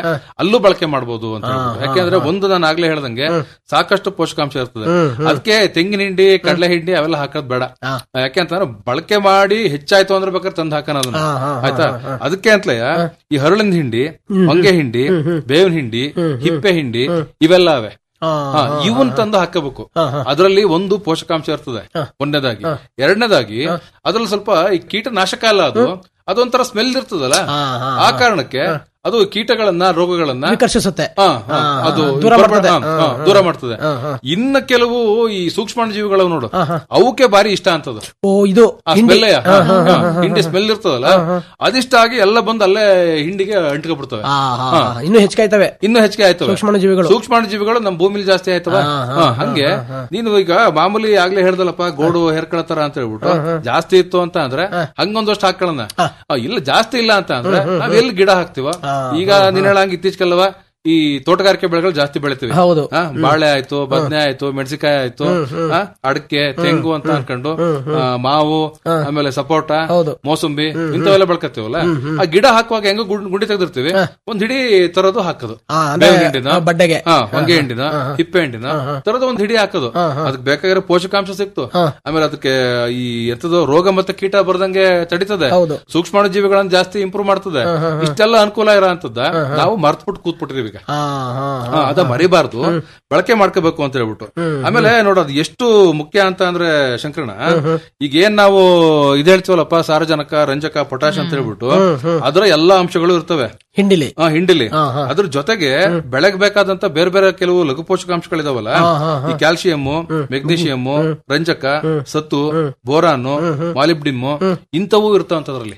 ಅಲ್ಲೂ ಬಳಕೆ ಮಾಡಬಹುದು ಅಂತ ಹೇಳ್ಬಿಟ್ಟು. ಯಾಕೆಂದ್ರೆ ಒಂದು ನಾನು ಆಗ್ಲೇ ಹೇಳ್ದಂಗೆ ಸಾಕಷ್ಟು ಪೋಷಕಾಂಶ ಇರ್ತದೆ ಅದಕ್ಕೆ ತೆಂಗಿನ ಹಿಂಡಿ ಕಡಲೆ ಹಿಂಡಿ ಅವೆಲ್ಲ ಹಾಕೋದ್ ಬೇಡ ಯಾಕೆಂತಂದ್ರೆ ಬಳಕೆ ಮಾಡಿ ಹೆಚ್ಚಾಯ್ತು ಅಂದ್ರೆ ಬೇಕಾದ್ರೆ ತಂದು ಹಾಕೋಣ ಅದನ್ನ ಆಯ್ತಾ ಅದಕ್ಕೆ ಅಂತಲೇ ಈ ಹರಳಿನ ಹಿಂಡಿ ಹೊಂಗೆ ಹಿಂಡಿ ಬೇವಿನ ಹಿಂಡಿ ಹಿಪ್ಪೆ ಹಿಂಡಿ ಇವೆಲ್ಲ ಅವೆ ಹಾ, ಇವನ್ ತಂದು ಹಾಕಬೇಕು ಅದರಲ್ಲಿ ಒಂದು ಪೋಷಕಾಂಶ ಇರ್ತದೆ ಒಂದನೇದಾಗಿ ಎರಡನೇದಾಗಿ ಅದ್ರಲ್ಲಿ ಸ್ವಲ್ಪ ಈ ಕೀಟನಾಶಕ ಅಲ್ಲ ಅದು ಅದೊಂಥರ ಸ್ಮೆಲ್ ಇರ್ತದಲ್ಲ ಆ ಕಾರಣಕ್ಕೆ ಅದು ಕೀಟಗಳನ್ನ ರೋಗಗಳನ್ನ ವಿಕರ್ಷಿಸುತ್ತೆ ಹಾ, ಹಾ, ಅದು ದೂರ ಮಾಡ್ತದೆ. ಹಾ, ಹಾ, ದೂರ ಮಾಡ್ತದೆ ಇನ್ನ ಕೆಲವು ಈ ಸೂಕ್ಷ್ಮಾಣು ಜೀವಿಗಳು ನೋಡು ಅವಕ್ಕೆ ಬಾರಿ ಇಷ್ಟ ಅಂತದು ಓ ಇದು ಆ ಹಿಂಡಿ. ಸ್ಮೆಲ್ ಹಾ, ಹಾ, ಹಾ, ಹಾ. ಹಿಂಡಿ ಸ್ಮೆಲ್ ಇರ್ತದಲ್ಲ ಅದಿಷ್ಟ ಆಗಿ ಎಲ್ಲ ಬಂದು ಅಲ್ಲೇ ಹಿಂಡಿಗೆ ಅಂಟ್ಕೊಬಿಡ್ತವೆ ಆ, ಹಾ, ಹಾ. ಇನ್ನು ಹೆಚ್ಚಾಯ್ತವೆ ಇನ್ನು ಹೆಚ್ಚಿಗೆ ಆಯ್ತವೆ ಸೂಕ್ಷ್ಮಾಣು ಜೀವಿಗಳು. ಸೂಕ್ಷ್ಮಾಣು ಜೀವಿಗಳು ನಮ್ಮ ಭೂಮಿಲಿ ಜಾಸ್ತಿ ಆಯ್ತವ ಹಾ, ಹಂಗೆ ನೀನು ಈಗ ಮಾಮೂಲಿ ಆಗ್ಲೇ ಹೇಳ್ದಲ್ಲಪ್ಪ ಗೋಡು ಹೇರ್ಕೊಳತಾರ ಅಂತ ಹೇಳ್ಬಿಟ್ಟು ಜಾಸ್ತಿ ಇತ್ತು ಅಂತ ಅಂದ್ರೆ ಹಂಗೊಂದಷ್ಟು ಹಾಕೊಳ್ಳೋಣ ಆ, ಇಲ್ಲ ಜಾಸ್ತಿ ಇಲ್ಲ ಅಂತ ಅಂದ್ರೆ ನಾವ್ ಎಲ್ಲಿ ಗಿಡ ಹಾಕ್ತಿವ ಈಗ ನೀನ್ ಹೇಳಂಗ್ ಇತ್ತೀಚೆಗೆಲ್ಲವ ಈ ತೋಟಗಾರಿಕೆ ಬೆಳೆಗಳು ಜಾಸ್ತಿ ಬೆಳಿತೀವಿ ಹೌದು. ಆ, ಬಾಳೆ ಆಯ್ತು ಬದನೆ ಆಯ್ತು ಮೆಣಸಿಕಾಯಿ ಆಯ್ತು ಆ, ಅಡಕೆ ತೆಂಗು ಅಂತ ಅನ್ಕೊಂಡು ಆ, ಮಾವು ಆಮೇಲೆ ಸಪೋಟ ಮೋಸಂಬಿ ಇಂಥವೆಲ್ಲ ಬೆಳ್ಕತ್ತೀವಲ್ಲ ಆ ಗಿಡ ಹಾಕುವಾಗ ಹೆಂಗ ಗುಂಡಿ ತೆಗೆದಿರ್ತೀವಿ ಒಂದ್ ಹಿಡಿ ತರೋದು ಹಾಕೋದು ಆ, ಅಂದ್ರೆ ಬೇವಿನ ಹಿಂಡಿನ ಆ, ಬಡ್ಡೆಗೆ. ಹಾ, ಹೊಂಗೆ ಹಿಂಡಿನ ಹಿಪ್ಪೆ ಹಿಂಡಿನ ತರದ ಒಂದ್ ಹಿಡಿ ಹಾಕೋದು ಅದಕ್ಕೆ ಬೇಕಾಗಿರೋ ಪೋಷಕಾಂಶ ಸಿಕ್ತು ಆಮೇಲೆ ಅದಕ್ಕೆ ಈ ಎಂತದು ರೋಗ ಮತ್ತೆ ಕೀಟ ಬರ್ದಂಗೆ ತಡಿತದೆ ಸೂಕ್ಷ್ಮಾಣು ಜೀವಿಗಳನ್ನ ಜಾಸ್ತಿ ಇಂಪ್ರೂವ್ ಮಾಡ್ತದೆ ಇಷ್ಟೆಲ್ಲ ಅನುಕೂಲ ಇರೋ ಅಂತದ ನಾವು ಮರ್ತ್ಬಿಟ್ಟು ಕೂತ್ಬಿಟ್ಟಿದೀವಿ ಈಗ ಹಾ, ಹಾ, ಹಾ, ಅದ ಮರಿಬಾರ್ದು ಬಳಕೆ ಮಾಡ್ಕೋಬೇಕು ಅಂತ ಹೇಳ್ಬಿಟ್ಟು ಆಮೇಲೆ ನೋಡೋದು ಎಷ್ಟು ಮುಖ್ಯ ಅಂತ ಅಂದ್ರೆ ಶಂಕರಣ ಈಗ ಏನ್ ನಾವು ಇದ್ ಹೇಳ್ತೀವಲ್ಲಪ್ಪ ಸಾರಜನಕ ರಂಜಕ ಪೊಟ್ಯಾಶ್ ಅಂತ ಹೇಳ್ಬಿಟ್ಟು ಅದರ ಎಲ್ಲಾ ಅಂಶಗಳು ಇರ್ತವೆ ಹಿಂಡಿಲಿ ಆ, ಹಿಂಡಿಲಿ ಅದ್ರ ಜೊತೆಗೆ ಬೆಳೆಗ್ ಬೇಕಾದಂತ ಬೇರೆ ಬೇರೆ ಕೆಲವು ಲಘು ಪೋಷಕಾಂಶಗಳಿದಾವಲ್ಲ ಈ ಕ್ಯಾಲ್ಸಿಯಂ ಮೆಗ್ನೀಷಿಯಂ ರಂಜಕ ಸತ್ತು ಬೋರಾನು ಮಾಲಿಬ್ಡಿಮ್ ಇಂಥವು ಇರ್ತಾವಂತದ್ರಲ್ಲಿ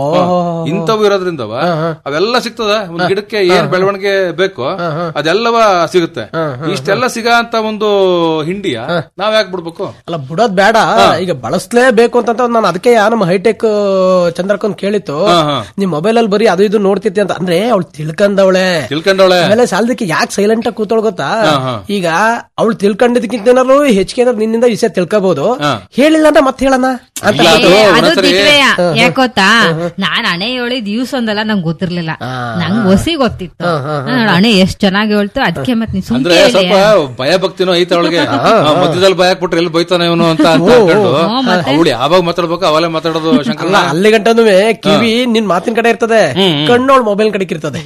ಇಂಥವು ಇರೋದ್ರಿಂದವ ಅವೆಲ್ಲ ಸಿಗ್ತದ ಒಂದ್ ಗಿಡಕ್ಕೆ ಏನ್ ಬೆಳವಣಿಗೆ ಬೇಕೋ ಅದೆಲ್ಲವ ಸಿಗುತ್ತೆ ಇಷ್ಟೆಲ್ಲ ಸಿಗ ಅಂತ ಒಂದು ಹಿಂಡಿಯ ನಾವ್ ಯಾಕೆ ಬಿಡ್ಬೇಕು ಅಲ್ಲ ಬಿಡೋದ್ ಬೇಡ ಈಗ ಬಳಸ್ಲೇಬೇಕು ಅಂತ ನಾನು ಅದಕ್ಕೆ ನಮ್ಮ ಹೈಟೆಕ್ ಚಂದ್ರಕನ್ ಕೇಳಿತ್ತು ಹಾ, ಹಾ. ನಿಮ್ ಮೊಬೈಲ್ ಅಲ್ಲಿ ಬರೀ ಅದು ಇದು ನೋಡ್ತಿರ್ತಿ ಅಂತ ಅಂದ್ರೆ ಅವಳು ತಿಳ್ಕೊಂಡವಳೆ ತಿಳ್ಕೊಂಡವಳೆ ಆಮೇಲೆ ಸಾಲದಕ್ಕೆ ಯಾಕೆ ಸೈಲೆಂಟ್ ಆಗಿ ಕೂತೋಳ್ ಗೊತ್ತಾ ಹಾ, ಹಾ. ಈಗ ಅವಳು ತಿಳ್ಕೊಂಡಿದ್ದಕ್ಕಿಂತ ಏನಾದ್ರು ಹೆಚ್ಚಿಗೆ ಏನಾದ್ರು ನಿನ್ನಿಂದ ವಿಷಯ ತಿಳ್ಕೋಬಹುದು ಹಾ. ಹೇಳಿಲ್ಲ ಅಂದ್ರೆ ಮತ್ತೆ ಹೇಳಣ ಅಂತ ಇಲ್ಲ, ಮಾತು. ಅದು ಅದು ಒಂದೊಂದ್ಸರಿ- ದಿಟ್ವೆಯ ಯಾಕೊತ್ತಾ ನಾನ್ ಹಣೆ ಹೇಳಿದ್ ಯೂಸ್ ಒಂದಲ್ಲ ನಂಗೆ ಗೊತ್ತಿರ್ಲಿಲ್ಲ ನಂಗ್ ಹೊಸಿ ಗೊತ್ತಿತ್ತು ನಾನ್ ಹಣೆ ಎಷ್ಟ್ ಚೆನ್ನಾಗಿ ಹೇಳ್ತು ಅದಕ್ಕೆ ಮತ್ ನೀನ್ ಅಂದ್ರೆ ಸುಮ್ನೆ ಸ್ವಲ್ಪ ಭಯ ಭಕ್ತಿನೂ ಐತೆ ಅವಳಿಗೆ ಮಧ್ಯದಲ್ಲಿ ಭಯ ಕೊಟ್ರೆ ಎಲ್ಲಿ ಬೈತಾನೆ ಇವನು ಅಂತ ಅಂತ ಅನ್ಕೊಂಡು ಅವಳು ಯಾವಾಗ ಮಾತಾಡ್ಬೇಕು ಅವಾಗಲೇ ಮಾತಾಡೋದು ಶಂಕರ ಅಲ್ಲ ಅಲ್ಲಿ ಗಂಟನು ಕಿವಿ ನಿನ್ ಮಾತಿನ ಕಡೆ ಇರ್ತದೆ ಕಣ್ಣೋಳ್ ಮೊಬೈಲ್ ಕಡೆಗೆ ಇರ್ತದೆ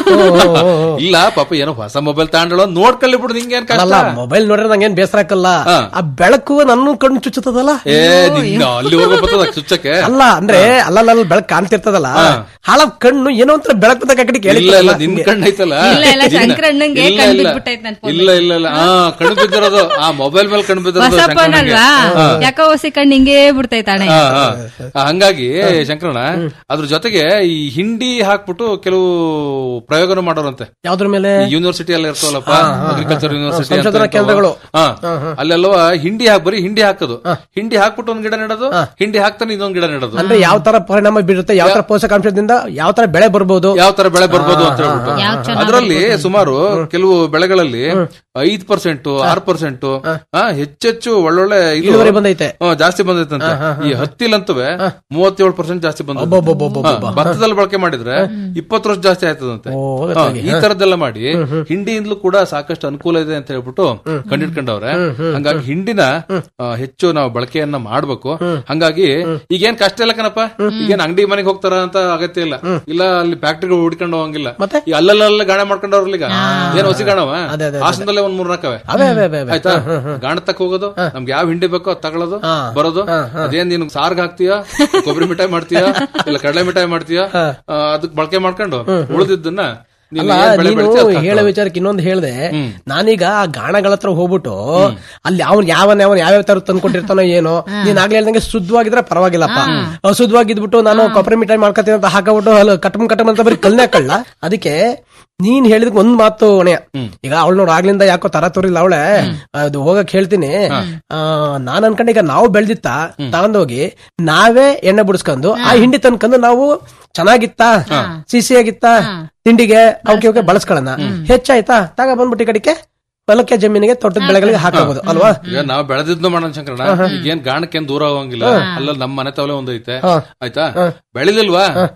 ಇಲ್ಲ ಪಾಪ ಏನೋ ಹೊಸ ಮೊಬೈಲ್ ತಗೊಂಡಳು ನೋಡ್ಕೊಳ್ಳಿ ಬಿಡು ನಿಂಗೆ ಏನ್ ಕಷ್ಟ ಅಲ್ಲ ಮೊಬೈಲ್ ನೋಡ್ರೆ ನಂಗೇನ್ ಬೇಸರ ಹಾಕಲ್ಲ ಹಾ. ಆ ಬೆಳಕು ನನ್ನ ಕಣ್ಣು ಚುಚ್ಚುತ್ತದಲ್ಲ ಏ ನಿನ್ನ ಅಲ್ಲಿ ಹೋಗೋ ಬರ್ತದ ಚುಚ್ಚಕ್ಕೆ ಅಲ್ಲ ಅಂದ್ರೆ ಅಲ್ಲಲ್ಲ ಬೆಳಕು ಕಾಣ್ತಿರ್ತದಲ್ಲ ಹಾಳ ಕಣ್ಣು ಏನೋ ಒಂಥರ ಬೆಳಕು ಬಂದಾಗ ಆ ಕಡೆ ಕೇಳಿ ಇಲ್ಲ ಇಲ್ಲ ನಿನ್ ಕಣ್ಣು ಐತಲ್ಲ ಇಲ್ಲ, ಇಲ್ಲ, ನಿನ್ನ- ಶಂಕರಣ್ಣಂಗೆ ಇಲ್ಲ, ಕಣ್ಣು ಇಲ್ಲ. ಬಿದ್ಬಿಟ್ಟೈತೆ ನನ್ phone ಇಲ್ಲ ಇಲ್ಲ ಇಲ್ಲ ಹಾ ಕಣ್ಣು ಬಿದ್ದಿರೋದು ಆ ಮೊಬೈಲ್ ಮೇಲೆ ಕಣ್ಣು ಬಿದ್ದಿರೋದು ಹೊಸ ಫೋನ್ ಶಂಕರಣ್ಣಂಗೆ. ಅಲ್ವಾ ಹಾ. ಯಾಕೋ ಹೊಸಿ ಕಣ್ಣು ಹಿಂಗೇ ಬಿಡ್ತೈತೆ ಹಣೆ ಹಾ, ಹಾ. ಆ, ಹಂಗಾಗಿ ಶಂಕರಣ್ಣ ಅದ್ರ ಜೊತೆಗೆ ಈ ಹಿಂಡಿ ಹಾಕ್ಬಿಟ್ಟು ಕೆಲವು ಪ್ರಯೋಗನ ಮಾಡೋರಂತೆ ಯಾವ್ದ್ರ ಮೇಲೆ ಯೂನಿವರ್ಸಿಟಿ ಎಲ್ಲ ಇರ್ತವಲ್ಲಪ್ಪ ಅಗ್ರಿಕಲ್ಚರ್ ಯೂನಿವರ್ಸಿಟಿ ಸಂಶೋಧನಾ ಕೇಂದ್ರಗಳು. ಅಲ್ಲೆಲ್ಲವ ಹಿಂಡಿ ಹಾಕ್ ಬರೀ ಹಿಂಡಿ ಹಾಕೋದು ಹಿಂಡಿ ಹಾಕ್ಬಿಟ್ಟು ಒಂದ್ ಗಿಡ ನೆಡೋದು ಹಿಂಡಿ ಹಾಕ್ತಾನೆ ಇನ್ನೊಂದ್ ಗಿಡ ನೆಡೋದು ಅಂದ್ರೆ ಯಾವ ತರ ಪರಿಣಾಮ ಬೀರುತ್ತೆ ಯಾವ ತರ ಪೋಷಕಾಂಶದಿಂದ ಯಾವ ತರ ಬೆಳೆ ಬರ್ಬೋದು ಯಾವ ತರ ಬೆಳೆ ಬರ್ಬೋದು ಅಂತ ಹೇಳ್ಬಿಟ್ಟು ಅದರಲ್ಲಿ ಸುಮಾರು ಕೆಲವು ಬೆಳೆಗಳಲ್ಲಿ ಐದ್ ಪರ್ಸೆಂಟ್ ಆರ್ ಪರ್ಸೆಂಟ್ ಹೆಚ್ಚೆಚ್ಚು ಒಳ್ಳೊಳ್ಳೆ ಇದು- ಇಳುವರಿ ಬಂದೈತೆ. ಹಾ, ಜಾಸ್ತಿ ಬಂದೈತಂತೆ ಈ ಹತ್ತಿಲಂತುವೆ ಮೂವತ್ತೇಳು ಪರ್ಸೆಂಟ್ ಜಾಸ್ತಿ ಬಂದ ಭತ್ತದಲ್ಲಿ ಬಳಕೆ ಮಾಡಿದ್ರೆ ಇಪ್ಪತ್ತು ವರ್ಷ ಜಾಸ್ತಿ ಆಯ್ತದಂತೆ ಹಾ, ಈ ತರದ್ದೆಲ್ಲ ಮಾಡಿ ಹಿಂಡಿಯಿಂದಲೂ ಕೂಡ ಸಾಕಷ್ಟು ಅನುಕೂಲ ಇದೆ ಅಂತ ಹೇಳ್ಬಿಟ್ಟು ಕಂಡಿಡ್ಕೊಂಡವ್ರೆ ಹಂಗಾಗಿ ಹಿಂಡಿನ ಆ, ಹೆಚ್ಚು ನಾವು ಬಳಕೆಯನ್ನ ಮಾಡ್ಬೇಕು ಹಂಗಾಗಿ ಈಗೇನ್ ಕಷ್ಟ ಇಲ್ಲ ಕಣಪ್ಪ ಈಗೇನ್ ಅಂಗಡಿ ಮನೆಗೆ ಹೋಗ್ತಾರ ಅಂತ ಅಗತ್ಯ ಇಲ್ಲ ಇಲ್ಲ ಅಲ್ಲಿ ಫ್ಯಾಕ್ಟ್ರಿಗಳು ಹುಡ್ಕೊಂಡು ಹೋಗಂಗಿಲ್ಲ ಈ ಅಲ್ಲಲ್ಲ ಗಾಣ ಮಾಡ್ಕೊಂಡವ್ರಲ್ಲ ಈಗ ಏನ್ ಹೊಸಿ ಗಾಣವ ಹಾಸನದಲ್ಲೇ ಒಂದ್ ಮೂರ್ನಾಕವೆ ಅವೇ ಅವೇ ಅವೇ ಅವೇ. ಆಯ್ತಾ ಗಾಣ ತಕ್ಕ ಹೋಗೋದು ನಮ್ಗೆ ಯಾವ ಹಿಂಡಿ ಬೇಕೋ ಅದ್ ತಗೊಳ್ಳೋದು ಬರೋದು ಅದೇನ್ ನೀನ್ ಸಾರ್ಗ್ ಹಾಕ್ತೀಯಾ ಕೊಬ್ಬರಿ ಮಿಠಾಯಿ ಮಾಡ್ತೀಯಾ ಇಲ್ಲ ಕಡಲೆ ಮಿಠಾಯಿ ಮಾಡ್ತೀಯಾ ಆ, ಅದಕ್ ಬಳಕೆ ಮಾಡ್ಕೊಂಡು ಉಳಿದಿದ್ದನ್ನ ನೀನ್ ಅಲ್ಲ ಏನ್ ಬೆಳೆ ನೀನು ಬೆಳಿತೀಯ ಅದ್ಕ್ ಹೇಳೋ ಹಾಕ್ಕೊಳ್ಳೋದು. ವಿಚಾರಕ್ಕೆ ಇನ್ನೊಂದು ಹೇಳ್ದೆ ನಾನೀಗ ಆ ಗಾಣಗಳ ಹತ್ರ ಹೋಗ್ಬಿಟ್ಟು ಅಲ್ಲಿ ಅವ್ನ್ ಯಾವನ್ ಯಾವನ್ ಯಾವ್ಯಾವ ತರ ತಂದ್ಕೊಟ್ಟಿರ್ತಾನೋ ಏನೋ ನೀನ್ ಆಗ್ಲೇ ಹೇಳ್ದಂಗೆ ಶುದ್ಧವಾಗಿದ್ರೆ ಪರವಾಗಿಲ್ಲಪ್ಪ ಅಶುದ್ಧವಾಗಿದ್ಬಿಟ್ಟು ನಾನು ಕೊಬ್ಬರಿ ಮಿಠಾಯಿ ಮಾಡ್ಕೊತೀನಿ ಅಂತ ಹಾಕಬಿಟ್ಟು ಅಲ್ಲಿ ಕಟಮ್ ಕಟಮ್ ಅಂತ ಬರೀ ಕಲ್ನೇ ಕಳ್ಳ ಅದಕ್ಕೆ ನೀನ್ ಹೇಳಿದಕ್ಕೆ ಒಂದ್ ಮಾತು ಒಣೆಯ ಈಗ ಅವಳು ನೋಡು ಆಗ್ಲಿಂದ ಯಾಕೋ ತರ ತೋರಿಲ್ಲ ಅವಳೆ ಅದು ಹೋಗಕ್ ಹೇಳ್ತೀನಿ ಆ, ನಾನ್ ಅನ್ಕೊಂಡೆ ಈಗ ನಾವು ಬೆಳ್ದಿತ್ತ ತಗೊಂಡೋಗಿ ನಾವೇ ಎಣ್ಣೆ ಬಿಡಿಸ್ಕೊಂಡು ಆ ಹಿಂಡಿ ತಂದ್ಕೊಂಡು ನಾವು ಚೆನ್ನಾಗಿತ್ತಾ ಸಿಸಿಯಾಗಿತ್ತಾ ತಿಂಡಿಗೆ ಅವಕ್ಕೆ ಅವಕ್ಕೆ ಬಳಸ್ಕೊಳ್ಳೋಣ ಹೆಚ್ಚಾಯ್ತಾ ತಗ ಬಂದ್ಬಿಟ್ಟು ಈ ಕಡೆಗೆ ಹೊಲಕ್ಕೆ ಜಮೀನಿಗೆ ತೋಟದ ಬೆಳೆಗಳಿಗೆ ಹಾಕಬಹುದು ಅಲ್ವಾ ಈಗ ನಾವ್ ಬೆಳೆದಿದ್ನು ಮಾಡೋಣ ಶಂಕರಣ್ಣ ಈಗೇನ್ ಗಾಣಕ್ಕೇನ್ ದೂರ ಹೋಗಂಗಿಲ್ಲ ಅಲ್ಲ ನಮ್ ಮನೆ ತವಲೆ ಒಂದೈತೆ ಆಯ್ತಾ ಬೆಳೆದಿಲ್ವಾ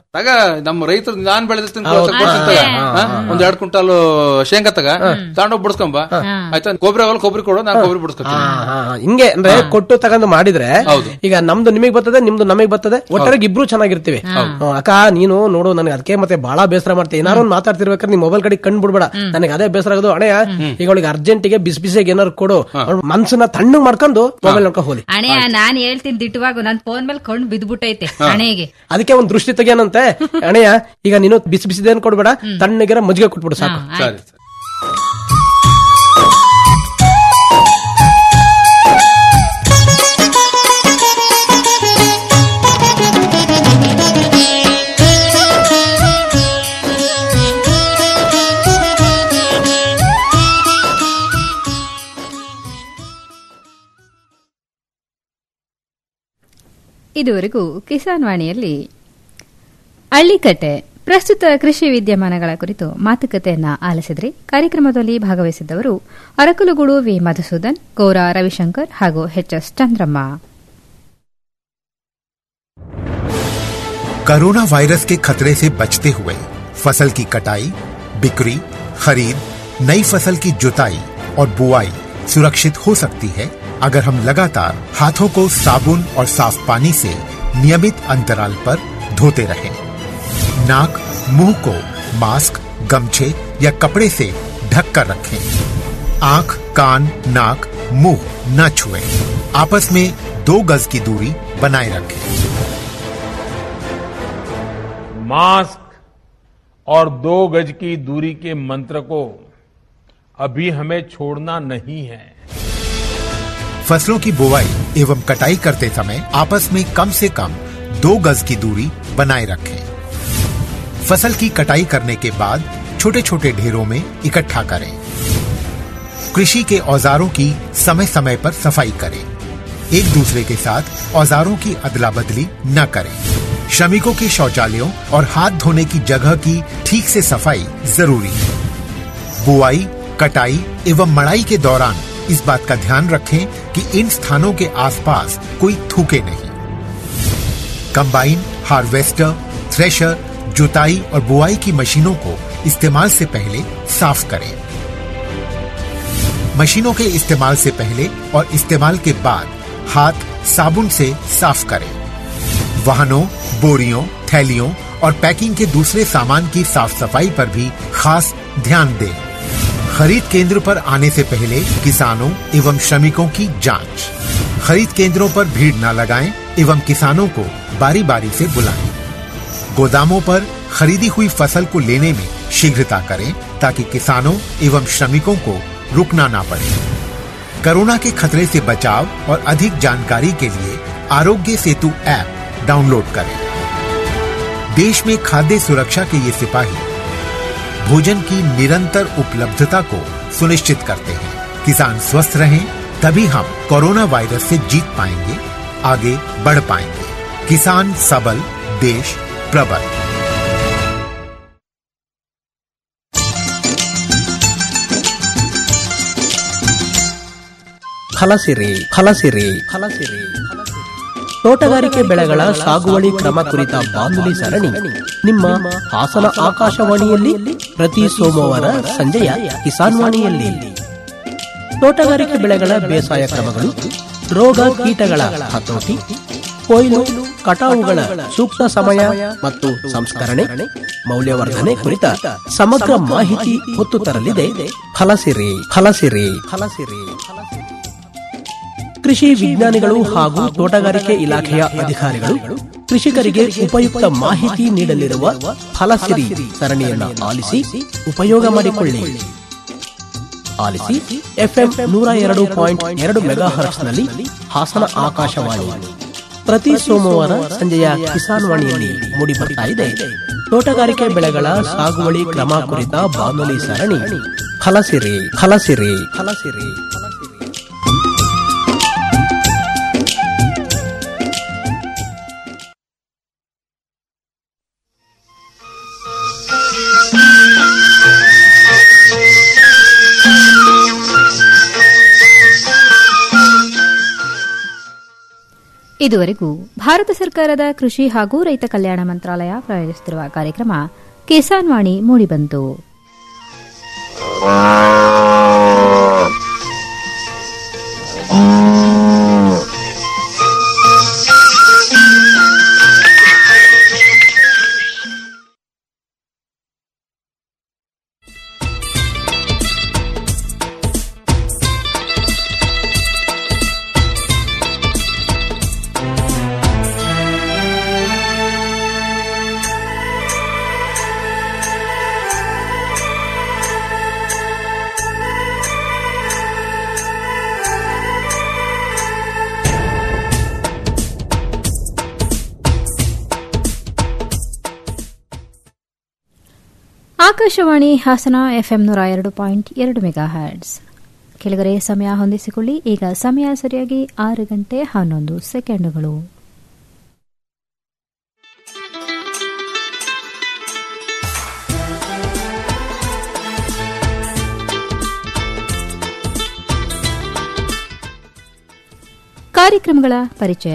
ತಗ ನಮ್ಮ ರೈತರು ನಾನ್ ಬೆಳೆದಿರ್ತೀನಿ ಹೌದು. ಕೊಡ್ತಿರ್ತಾಗ ಹಾ, ಹಾ? ಒಂದ್ ಎರಡ್ ಕ್ವಿಂಟಾಲ್ ಶೇಂಗಾ ತಗ ತಗೊಂಡೋಗ್ ಬಿಡಿಸ್ಕೊಂಬ ಆಯ್ತಾ ಕೊಬ್ಬರಿ ಅವಲ್ ಕೊಬ್ಬರಿ ಕೊಡು ನಾನು ಕೊಬ್ಬರಿ ಬಿಡಿಸ್ಕೊತೀನಿ ಹಾ, ಹಾ, ಹಾ. ಹಿಂಗೆ ಅಂದ್ರೆ ಕೊಟ್ಟು ತಗೊಂಡು ಮಾಡಿದ್ರೆ ಹೌದು. ಈಗ ನಮ್ದು ನಿಮಗೆ ಬರ್ತದೆ ನಿಮ್ದು ನಮಗೆ ಬರ್ತದೆ ಒಟ್ಟಾರೆ ಇಬ್ರು ಚೆನ್ನಾಗಿರ್ತೀವಿ ಹ್ಮ್, ಅಕ್ಕ ನೀನು ನೋಡು ನನಗೆ ಅದಕ್ಕೆ ಮತ್ತೆ ಬಹಳ ಬೇಸರ ಮಾಡ್ತೀನಿ ಏನಾರು ಒಂದ್ ಮಾತಾಡ್ತಿರ್ಬೇಕಾದ್ರೆ ನೀ ಮೊಬೈಲ್ ಕಡೆ ಕಣ್ ಬಿಡ್ಬೇಡ ನನಗೆ ಅದೇ ಬೇಸರ ಆಗೋದು ಅಣೆಯ ಈಗ ಅವಳಿಗೆ ಅರ್ಜೆಂಟಿಗೆ ಬಿಸಿ ಬಿಸಿಗೆ ಏನಾರು ಕೊಡು ಅವ್ಳ್ ಮನ್ಸನ್ನ ತಣ್ಣಗ್ ಮಾಡ್ಕೊಂಡು ಮೊಬೈಲ್ ನೋಡ್ಕೊ ಹೋಲಿ ಅಣೆಯ ನಾನ್ ಹೇಳ್ತೀನಿ ದಿಟ್ಟವಾಗು ನನ್ ಫೋನ್ ಮೇಲೆ ಕಣ್ಣು ಬಿದ್ಬಿಟ್ಟೈತೆ ಹಣೆಗೆ ಅದಕ್ಕೆ ಒಂದ್ ದೃಷ್ಟಿ ತೆಗಿಯನಂತೆ ಅಣೆಯ ಈಗ ನೀನು ಬಿಸಿ ಬಿಸಿದೇನು ಕೊಡ್ಬೇಡ ತಣ್ಣಗಿರ ಮಜ್ಜಿಗೆ ಕೊಟ್ಬಿಡು ಸಾಕು ಸರಿ ಇದುವರೆಗೂ ಕಿಸಾನ್ ವಾಣಿಯಲ್ಲಿ ಹಳ್ಳಿಕಟ್ಟೆ ಪ್ರಸ್ತುತ ಕೃಷಿ ವಿದ್ಯಮಾನಗಳ ಕುರಿತು ಮಾತುಕತೆಯನ್ನ ಆಲಿಸಿದ್ರಿ ಕಾರ್ಯಕ್ರಮದಲ್ಲಿ ಭಾಗವಹಿಸಿದ್ದವರು ಅರಕಲುಗೂಡು ವಿ ಮಧುಸೂದನ್ ಗೌರ ರವಿಶಂಕರ್ ಹಾಗೂ ಎಚ್ಎಸ್ ಚಂದ್ರಮ್ಮ कोरोना वायरस के खतरे से बचते हुए फसल की कटाई बिक्री खरीद नई फसल की जुताई और बुआई सुरक्षित हो सकती है अगर हम लगातार हाथों को साबुन और साफ पानी से नियमित अंतराल पर धोते रहें। नाक मुंह को मास्क गमछे या कपड़े से ढक कर रखें आंख कान नाक मुंह न छुएं। आपस में दो गज की दूरी बनाए रखें मास्क और दो गज की दूरी के मंत्र को अभी हमें छोड़ना नहीं है फसलों की बुवाई एवं कटाई करते समय आपस में कम से कम दो गज की दूरी बनाए रखें फसल की कटाई करने के बाद छोटे छोटे ढेरों में इकट्ठा करें कृषि के औजारों की समय समय पर सफाई करें एक दूसरे के साथ औजारों की अदला बदली न करें श्रमिकों के शौचालयों और हाथ धोने की जगह की ठीक से सफाई जरूरी है बुआई कटाई एवं मड़ाई के दौरान इस बात का ध्यान रखें कि इन स्थानों के आसपास कोई थूके नहीं कंबाइन हार्वेस्टर थ्रेशर जुताई और बुआई की मशीनों को इस्तेमाल से पहले साफ करें मशीनों के इस्तेमाल से पहले और इस्तेमाल के बाद हाथ साबुन से साफ करें वाहनों बोरियों थैलियों और पैकिंग के दूसरे सामान की साफ सफाई पर भी खास ध्यान दें खरीद केंद्र पर आने से पहले किसानों एवं श्रमिकों की जांच खरीद केंद्रों पर भीड़ न लगाएं एवं किसानों को बारी बारी से बुलाएं गोदामों पर खरीदी हुई फसल को लेने में शीघ्रता करें ताकि किसानों एवं श्रमिकों को रुकना ना पड़े कोरोना के खतरे से बचाव और अधिक जानकारी के लिए आरोग्य सेतु ऐप डाउनलोड करें देश में खाद्य सुरक्षा के ये सिपाही भोजन की निरंतर उपलब्धता को सुनिश्चित करते हैं किसान स्वस्थ रहें तभी हम कोरोना वायरस से जीत पाएंगे आगे बढ़ पाएंगे किसान सबल देश प्रबल ಫಲಸಿರಿ ಫಲಸಿರಿ ಫಲಸಿರಿ ತೋಟಗಾರಿಕೆ ಬೆಳೆಗಳ ಸಾಗುವಳಿ ಕ್ರಮ ಕುರಿತ ಬಾನುಲಿ ಸರಣಿ ನಿಮ್ಮ ಹಾಸನ ಆಕಾಶವಾಣಿಯಲ್ಲಿ ಪ್ರತಿ ಸೋಮವಾರ ಸಂಜೆಯ ಕಿಸಾನ್ ವಾಣಿಯಲ್ಲಿ ತೋಟಗಾರಿಕೆ ಬೆಳೆಗಳ ಬೇಸಾಯ ಕ್ರಮಗಳು ರೋಗ ಕೀಟಗಳ ಹತೋಟಿ ಕೊಯ್ಲು ಕಟಾವುಗಳ ಸೂಕ್ತ ಸಮಯ ಮತ್ತು ಸಂಸ್ಕರಣೆ ಮೌಲ್ಯವರ್ಧನೆ ಕುರಿತ ಸಮಗ್ರ ಮಾಹಿತಿ ಹೊತ್ತು ತರಲಿದೆ ಫಲಸಿರಿ ಫಲಸಿರಿ ಫಲಸಿರಿ ಕೃಷಿ ವಿಜ್ಞಾನಿಗಳು ಹಾಗೂ ತೋಟಗಾರಿಕೆ ಇಲಾಖೆಯ ಅಧಿಕಾರಿಗಳು ಕೃಷಿಕರಿಗೆ ಉಪಯುಕ್ತ ಮಾಹಿತಿ ನೀಡಲಿರುವ ಫಲಸಿರಿ ಸರಣಿಯನ್ನ ಆಲಿಸಿ ಉಪಯೋಗ ಮಾಡಿಕೊಳ್ಳಿ ಆಲಿಸಿ ಎಫ್ಎಂ ನೂರ ಎರಡು ಪಾಯಿಂಟ್ ಎರಡು ಮೆಗಾ ಹರ್ಟ್ಸ್ನಲ್ಲಿ ಹಾಸನ ಆಕಾಶವಾಣಿ ಪ್ರತಿ ಸೋಮವಾರ ಸಂಜೆಯ ಕಿಸಾನ್ ವಾಣಿಯಲ್ಲಿ ಮೂಡಿ ಬರ್ತಾ ಇದೆ ತೋಟಗಾರಿಕೆ ಬೆಳೆಗಳ ಸಾಗುವಳಿ ಕ್ರಮ ಕುರಿತ ಬಾನುಲಿ ಸರಣಿ ಫಲಸಿರಿ ಫಲಸಿರಿ ಫಲಸಿರಿ ಇದುವರೆಗೂ ಭಾರತ ಸರ್ಕಾರದ ಕೃಷಿ ಹಾಗೂ ರೈತ ಕಲ್ಯಾಣ ಮಂತ್ರಾಲಯ ಪ್ರಾಯೋಜಿಸುತ್ತಿರುವ ಕಾರ್ಯಕ್ರಮ ಕಿಸಾನ್ ವಾಣಿ ಮೂಡಿಬಂತು ಆಕಾಶವಾಣಿ ಹಾಸನ ಎಫ್ಎಂ ನೂರ ಎರಡು ಪಾಯಿಂಟ್ ಎರಡು ಮೆಗಾ ಹ್ಯಾಡ್ಸ್ ಕೆಳಗರೆ ಸಮಯ ಹೊಂದಿಸಿಕೊಳ್ಳಿ ಈಗ ಸಮಯ ಸರಿಯಾಗಿ ಆರು ಗಂಟೆ ಹನ್ನೊಂದು ಸೆಕೆಂಡುಗಳು ಕಾರ್ಯಕ್ರಮಗಳ ಪರಿಚಯ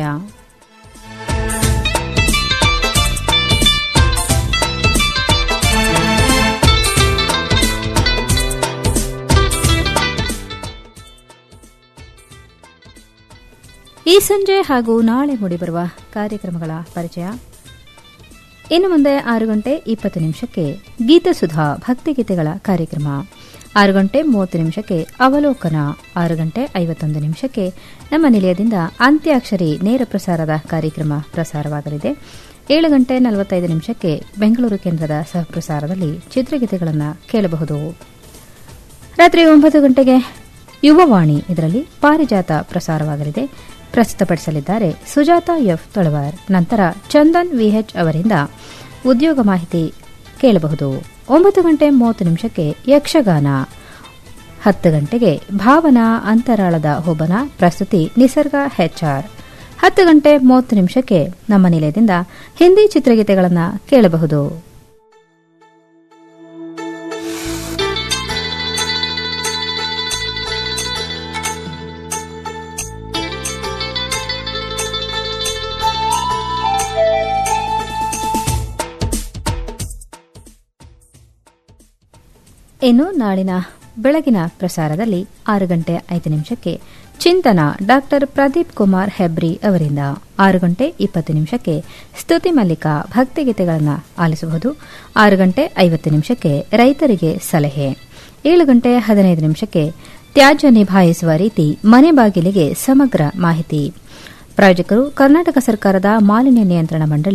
ಈ ಸಂಜೆ ಹಾಗೂ ನಾಳೆ ಮೂಡಿಬರುವ ಕಾರ್ಯಕ್ರಮಗಳ ಪರಿಚಯ ಇನ್ನು ಮುಂದೆ ಆರು ಗಂಟೆ ಇಪ್ಪತ್ತು ನಿಮಿಷಕ್ಕೆ ಗೀತಸುಧಾ ಭಕ್ತಿಗೀತೆಗಳ ಕಾರ್ಯಕ್ರಮ ಆರು ಗಂಟೆ ಮೂವತ್ತು ನಿಮಿಷಕ್ಕೆ ಅವಲೋಕನ ಆರು ಗಂಟೆ ಐವತ್ತೊಂದು ನಿಮಿಷಕ್ಕೆ ನಮ್ಮ ನಿಲಯದಿಂದ ಅಂತ್ಯಾಕ್ಷರಿ ನೇರ ಪ್ರಸಾರದ ಕಾರ್ಯಕ್ರಮ ಪ್ರಸಾರವಾಗಲಿದೆ ಏಳು ಗಂಟೆ ನಲವತ್ತೈದು ನಿಮಿಷಕ್ಕೆ ಬೆಂಗಳೂರು ಕೇಂದ್ರದ ಸಹಪ್ರಸಾರದಲ್ಲಿ ಚಿತ್ರಗೀತೆಗಳನ್ನು ಕೇಳಬಹುದು ರಾತ್ರಿ ಒಂಬತ್ತು ಗಂಟೆಗೆ ಯುವವಾಣಿ ಇದರಲ್ಲಿ ಪಾರಿಜಾತ ಪ್ರಸಾರವಾಗಲಿದೆ ಪ್ರಸ್ತುತಪಡಿಸಲಿದ್ದಾರೆ ಸುಜಾತ ಎಫ್ ತೊಳವಾರ್ ನಂತರ ಚಂದನ್ ವಿಎಚ್ ಅವರಿಂದ ಉದ್ಯೋಗ ಮಾಹಿತಿ ಕೇಳಬಹುದು ಒಂಬತ್ತು ಗಂಟೆ ಮೂವತ್ತು ನಿಮಿಷಕ್ಕೆ ಯಕ್ಷಗಾನ ಹತ್ತು ಗಂಟೆಗೆ ಭಾವನಾ ಅಂತರಾಳದ ಹೋಬನ ಪ್ರಸ್ತುತಿ ನಿಸರ್ಗ ಹೆಚ್ಆರ್ ಹತ್ತು ಗಂಟೆ ಮೂವತ್ತು ನಿಮಿಷಕ್ಕೆ ನಮ್ಮ ನಿಲಯದಿಂದ ಹಿಂದಿ ಚಿತ್ರಗೀತೆಗಳನ್ನು ಕೇಳಬಹುದು ಇನ್ನು ನಾಳಿನ ಬೆಳಗಿನ ಪ್ರಸಾರದಲ್ಲಿ ಆರು ಗಂಟೆ ಐದು ನಿಮಿಷಕ್ಕೆ ಚಿಂತನ ಡಾಕ್ಟರ್ ಪ್ರದೀಪ್ ಕುಮಾರ್ ಹೆಬ್ರಿ ಅವರಿಂದ ಆರು ಗಂಟೆ ಇಪ್ಪತ್ತು ನಿಮಿಷಕ್ಕೆ ಸ್ತುತಿ ಮಲ್ಲಿಕಾ ಭಕ್ತಿಗೀತೆಗಳನ್ನು ಆಲಿಸಬಹುದು ಆರು ಗಂಟೆ ಐವತ್ತು ನಿಮಿಷಕ್ಕೆ ರೈತರಿಗೆ ಸಲಹೆ ಏಳು ಗಂಟೆ ಹದಿನೈದು ನಿಮಿಷಕ್ಕೆ ತ್ಯಾಜ್ಯ ನಿಭಾಯಿಸುವ ರೀತಿ ಮನೆ ಬಾಗಿಲಿಗೆ ಸಮಗ್ರ ಮಾಹಿತಿ ಪ್ರಾಯೋಜಕರು ಕರ್ನಾಟಕ ಸರ್ಕಾರದ ಮಾಲಿನ್ಯ ನಿಯಂತ್ರಣ ಮಂಡಳಿ